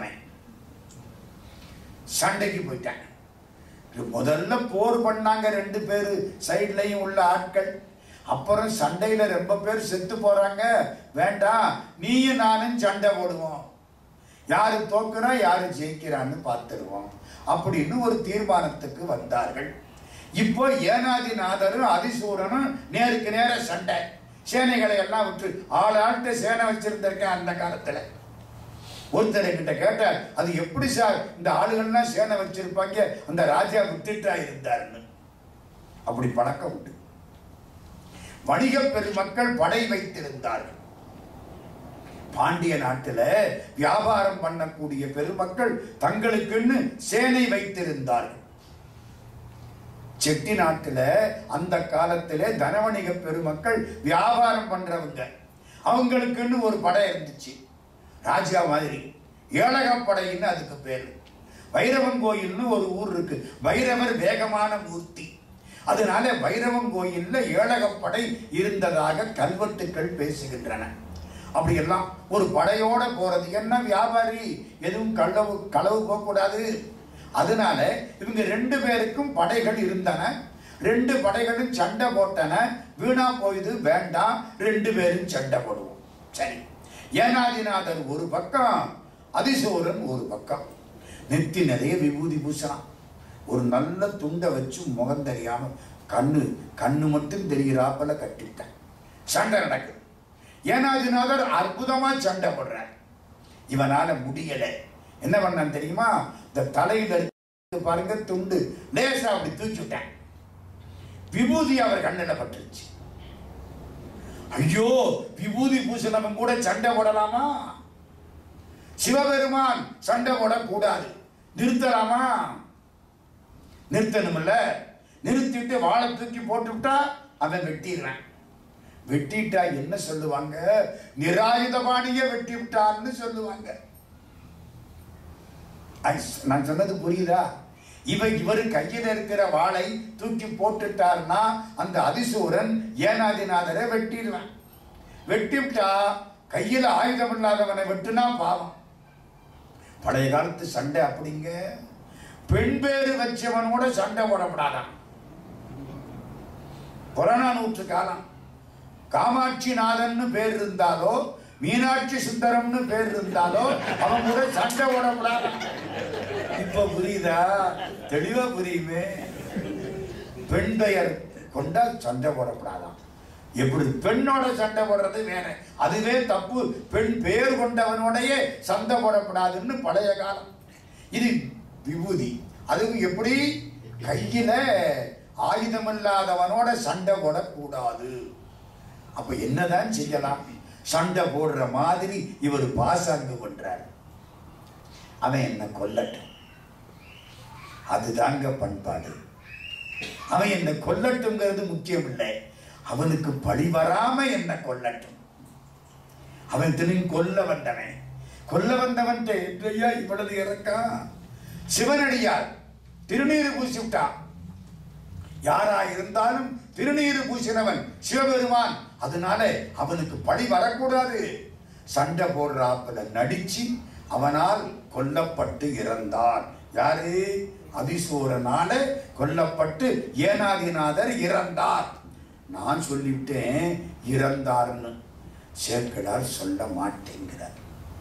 சண்டைக்கு போயிட்டான் முதல்ல போர் பண்ணாங்க ரெண்டு பேரு சைட்லயும் உள்ள ஆட்கள் அப்புறம் சண்டையில ரொம்ப பேர் செத்து போறாங்க வேண்டாம் நீயும் நானும் சண்டை போடுவோம் யாரு தோக்குறா யாரு ஜெயிக்கிறான்னு பார்த்துருவோம் அப்படின்னு ஒரு தீர்மானத்துக்கு வந்தார்கள் இப்போ ஏனாதிநாதரும் அதிசூரனும் நேருக்கு நேர சண்டை சேனைகளை எல்லாம் விட்டு ஆள் ஆள்கிட்ட சேனை வச்சிருந்திருக்கேன் அந்த காலத்துல ஒருத்தர் கிட்ட கேட்ட அது எப்படி சார் இந்த ஆளுகள்லாம் சேனை வச்சிருப்பாங்க அந்த ராஜா விட்டுட்டா இருந்தாருன்னு அப்படி பழக்கம் உண்டு வணிக பெருமக்கள் படை வைத்திருந்தார்கள் பாண்டிய நாட்டுல வியாபாரம் பண்ணக்கூடிய பெருமக்கள் தங்களுக்குன்னு சேனை வைத்திருந்தார்கள் செட்டி நாட்டுல அந்த காலத்திலே தனவணிக பெருமக்கள் வியாபாரம் பண்றவங்க அவங்களுக்குன்னு ஒரு படை இருந்துச்சு ராஜா மாதிரி ஏழகப்படைன்னு அதுக்கு பேரு வைரவன் கோயில்னு ஒரு ஊர் இருக்கு வைரவர் வேகமான மூர்த்தி அதனால வைரவன் கோயில்ல ஏழகப்படை இருந்ததாக கல்வெட்டுக்கள் பேசுகின்றன அப்படியெல்லாம் ஒரு படையோட போறது என்ன வியாபாரி எதுவும் களவு களவு போகக்கூடாது அதனால இவங்க ரெண்டு பேருக்கும் படைகள் இருந்தன ரெண்டு படைகளும் சண்டை போட்டன வீணா போயுது வேண்டாம் ரெண்டு பேரும் சண்டை போடுவோம் சரி ஏனாதிநாதர் ஒரு பக்கம் அதிசோரன் ஒரு பக்கம் நெத்தி நிறைய விபூதி பூசலாம் ஒரு நல்ல துண்டை வச்சு முகம் தெரியாம கண்ணு கண்ணு மட்டும் தெரிகிறாப்பல கட்டிவிட்டேன் சண்டை நடக்குது ஏனாதிநாதர் அற்புதமா சண்டை போடுறார் இவனால முடியல என்ன பண்ணான் தெரியுமா இந்த தலையில இருக்கு பாருங்க துண்டு லேசா அப்படி தூக்கி விட்டேன் விபூதி அவர் கண்ணில் பட்டுருச்சு ஐயோ விபூதி பூசணவன் கூட சண்டை போடலாமா சிவபெருமான் சண்டை போடக்கூடாது நிறுத்தலாமா நிறுத்தணும்ல நிறுத்திட்டு வாழை தூக்கி போட்டுவிட்டா அவன் வெட்டிடுறான் வெட்டிட்டா என்ன சொல்லுவாங்க நிராயுதபாணிய வெட்டி விட்டான்னு சொல்லுவாங்க ஐ- நான் சொன்னது புரியுதா இவ இவர் கையில் இருக்கிற வாளை தூக்கி போட்டுட்டார்னா அந்த அதிசூரன் ஏனாதிநாதரை வெட்டிடுவான் வெட்டிவிட்டா கையில் ஆயுதம் இல்லாதவனை வெட்டுனா பாவம் பழைய காலத்து சண்டை அப்படிங்க பெண் பேரு வச்சவன் கூட சண்டை போடப்படாதான் புறநானூற்று காலம் காமாட்சி நாதன்னு பேர் இருந்தாலோ மீனாட்சி சுந்தரம்னு பேர் இருந்தாலோ அவன் கூட சண்டை போடக்கூடாது இப்ப புரியுதா தெளிவா புரியுமே பெண் பெயர் கொண்டா சண்டை போடக்கூடாதாம் எப்படி பெண்ணோட சண்டை போடுறது வேற அதுவே தப்பு பெண் பெயர் கொண்டவனோடயே சண்டை போடக்கூடாதுன்னு பழைய காலம் இது விபூதி அதுவும் எப்படி கையில ஆயுதம் இல்லாதவனோட சண்டை போடக்கூடாது அப்ப என்னதான் செய்யலாம் சண்டை போடுற மாதிரி இவர் பாசாங்கு பண்றார் அவன் என்ன கொல்லட்டும் அதுதாங்க பண்பாடு அவன் என்ன கொல்லட்டுங்கிறது முக்கியம் இல்லை அவனுக்கு பழி வராம என்ன கொல்லட்டும் அவன் திரும்பி கொல்ல வந்தவன் கொல்ல வந்தவன் எப்படியா இவ்வளவு இறக்கான் சிவனடியார் திருநீறு பூசி விட்டான் யாரா இருந்தாலும் திருநீறு பூசினவன் சிவபெருமான் அதனால அவனுக்கு பழி வரக்கூடாது சண்டை போடுறாப்புல நடிச்சு அவனால் கொல்லப்பட்டு இறந்தார் யாரு அதிசூரனால கொல்லப்பட்டு ஏனாதிநாதர் இறந்தார் நான் சொல்லிவிட்டேன் இறந்தார்னு சேர்க்கிறார் சொல்ல மாட்டேங்கிறார்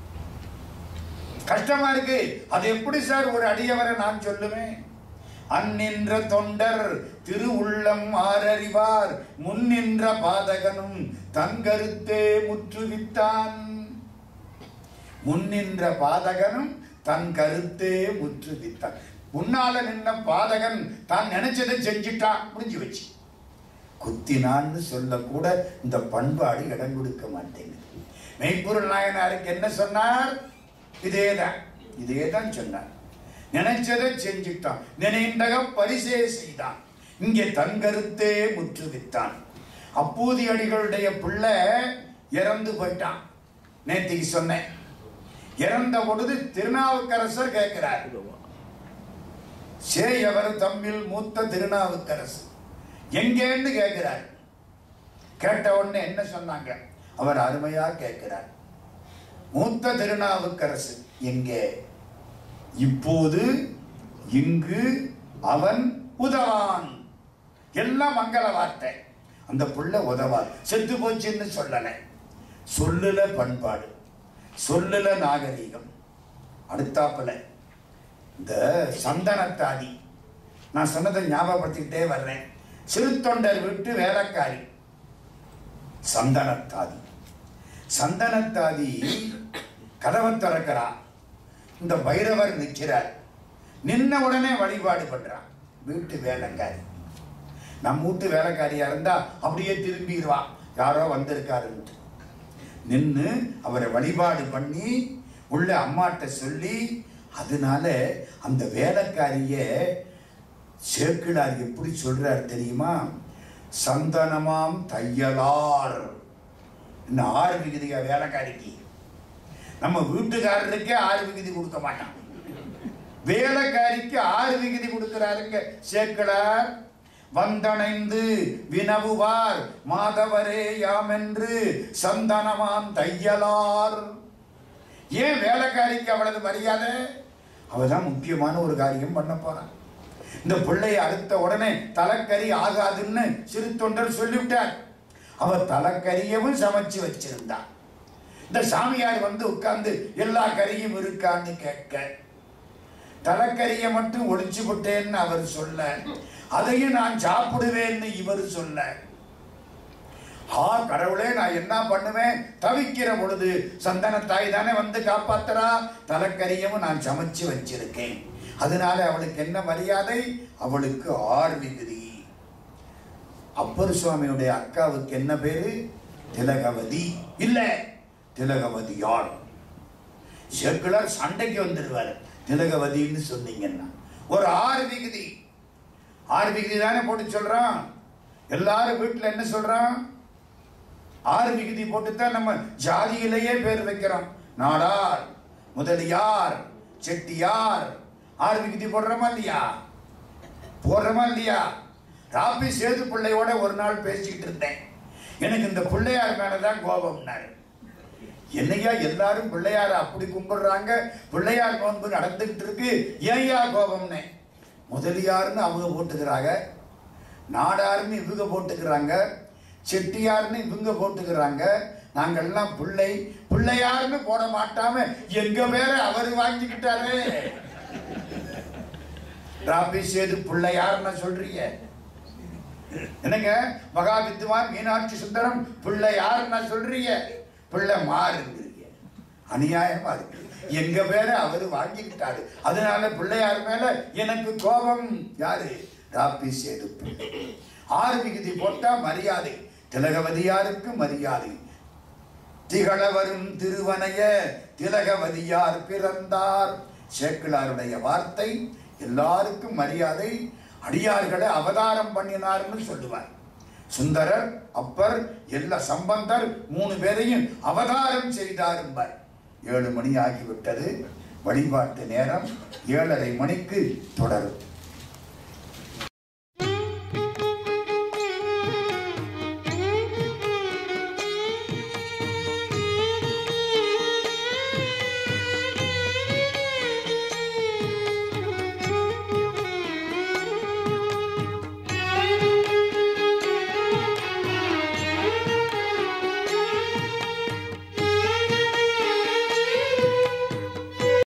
கஷ்டமா இருக்கு அது எப்படி சார் ஒரு அடியவரை நான் சொல்லுவேன் அந்நின்ற தொண்டர் திரு உள்ளம் ஆரறிவார் முன்னின்ற பாதகனும் தன் கருத்தே முற்றுவித்தான் முன்னின்ற பாதகனும் தன் கருத்தே முற்றுவித்தான் முன்னால நின்ன பாதகன் தான் நினைச்சதை செஞ்சிட்டான் முடிஞ்சு வச்சு குத்தினான்னு சொல்ல கூட இந்த பண்பாடு இடம் கொடுக்க மாட்டேங்குது மெய்ப்பொருள் நாயனாருக்கு என்ன சொன்னார் இதேதான் இதேதான் சொன்னார் நினைச்சதை செஞ்சுட்டான் நினைந்தக பரிசே செய்தான் இங்கே தன் கருத்தே முற்றுவித்தான் அப்பூதி அடிகளுடைய பிள்ளை இறந்து போயிட்டான் நேத்திக்கு சொன்னேன் இறந்த பொழுது திருநாவுக்கரசர் கேட்கிறார் சேயவர் தம்மில் மூத்த திருநாவுக்கரசு எங்கேன்னு கேட்கிறார் கேட்ட உடனே என்ன சொன்னாங்க அவர் அருமையா கேட்கிறார் மூத்த திருநாவுக்கரசு எங்கே இப்போது இங்கு அவன் உதவான் எல்லாம் மங்கள வார்த்தை அந்த புள்ள உதவார் செத்து போச்சுன்னு சொல்லல சொல்லுல பண்பாடு சொல்லுல நாகரீகம் அடுத்தாப்புல இந்த சந்தனத்தாதி நான் சொன்னதை ஞாபகப்படுத்திக்கிட்டே வர்றேன் சிறு தொண்டர் விட்டு வேலைக்காரி சந்தனத்தாதி சந்தனத்தாதி கதவை திறக்கிறா இந்த பைரவர் நிற்கிறார் நின்ன உடனே வழிபாடு பண்றான் வீட்டு வேலைக்காரி நம்ம வீட்டு வேலைக்காரியா இருந்தா அப்படியே திரும்பிடுவா யாரோ வந்திருக்காருன்ட்டு நின்று அவரை வழிபாடு பண்ணி உள்ள அம்மாட்ட சொல்லி அதனால அந்த வேலைக்காரிய சேக்கிழார் எப்படி சொல்றார் தெரியுமா சந்தனமாம் தையலார் இந்த ஆறு விகுதியா வேலைக்காரிக்கு நம்ம வீட்டுக்காரருக்கே ஆறு விகுதி கொடுக்க மாட்டான் வேலைக்காரிக்கு ஆறு விகுதி கொடுக்கிறாருங்க சேக்கிழார் வந்தணைந்து வினவுவார் மாதவரே யாமென்று சந்தனமாம் தையலார் ஏன் வேலைக்காரிக்கு அவ்வளவு மரியாதை அவதான் முக்கியமான ஒரு காரியம் பண்ண போறான் இந்த பிள்ளையை அடுத்த உடனே தலைக்கறி ஆகாதுன்னு சிறு தொண்டர் சொல்லிவிட்டார் அவ தலைக்கறியவும் சமைச்சு வச்சிருந்தான் இந்த சாமியார் வந்து உட்கார்ந்து எல்லா கறியும் இருக்கான்னு கேட்க தலைக்கறியை மட்டும் ஒழிச்சு விட்டேன்னு அவர் சொல்ல அதையும் நான் சாப்பிடுவேன்னு இவர் சொல்ல ஆ கடவுளே நான் என்ன பண்ணுவேன் தவிக்கிற பொழுது சந்தன தாய் தானே வந்து காப்பாத்துறா தலைக்கறியவும் நான் சமைச்சு வச்சிருக்கேன் அதனால அவளுக்கு என்ன மரியாதை அவளுக்கு ஆர் விகுதி அப்பர் சுவாமியுடைய அக்காவுக்கு என்ன பேரு திலகவதி இல்ல திலகவதியார் சேக்கிழார் சண்டைக்கு வந்துடுவார் திலகவதின்னு சொன்னீங்கன்னா ஒரு ஆறு விகுதி ஆறு விகுதி தானே போட்டு சொல்றான் எல்லாரும் வீட்டுல என்ன சொல்றான் ஆறு விகுதி போட்டுத்தான் நம்ம ஜாதியிலேயே பேர் வைக்கிறோம் நாடார் முதலியார் செட்டியார் ஆறு விகுதி போடுறோமா இல்லையா போடுறோமா இல்லையா ராபி சேது பிள்ளையோட ஒரு நாள் பேசிக்கிட்டு இருந்தேன் எனக்கு இந்த பிள்ளையார் மேலதான் கோபம்னாரு என்னையா எல்லாரும் பிள்ளையார அப்படி கும்பிடுறாங்க பிள்ளையார் நோன்பு நடந்துகிட்டு இருக்கு ஏன்யா கோபம்னே முதலியார்னு அவங்க போட்டுக்கிறாங்க நாடார்னு இவங்க போட்டுக்கிறாங்க செட்டியார்னு இவங்க போட்டுக்கிறாங்க நாங்கெல்லாம் பிள்ளை பிள்ளையார்னு போட மாட்டாம எங்க பேரை அவர் வாங்கிக்கிட்டாரு ராபி சேது பிள்ளையார்னு சொல்றீங்க என்னங்க மகா வித்வான் மீனாட்சி சுந்தரம் பிள்ளையார்னு சொல்றீங்க பிள்ளை மாறுங்கிறீங்க அநியாயமா இருக்கு எங்க பேரை அவரு வாங்கிக்கிட்டாரு அதனால பிள்ளையார் மேல எனக்கு கோபம் யாரு ராப்பி சேது பிள்ளை ஆறு விகுதி போட்டா மரியாதை திலகவதியாருக்கு மரியாதை திகழ வரும் திருவனைய திலகவதியார் பிறந்தார் சேக்கிழாருடைய வார்த்தை எல்லாருக்கும் மரியாதை அடியார்களை அவதாரம் பண்ணினார்னு சொல்லுவார் சுந்தரர் அப்பர் எல்லா சம்பந்தர் மூணு பேரையும் அவதாரம் செய்தாரும்பார் ஏழு மணி ஆகிவிட்டது வழிபாட்டு நேரம் ஏழரை மணிக்கு தொடரும்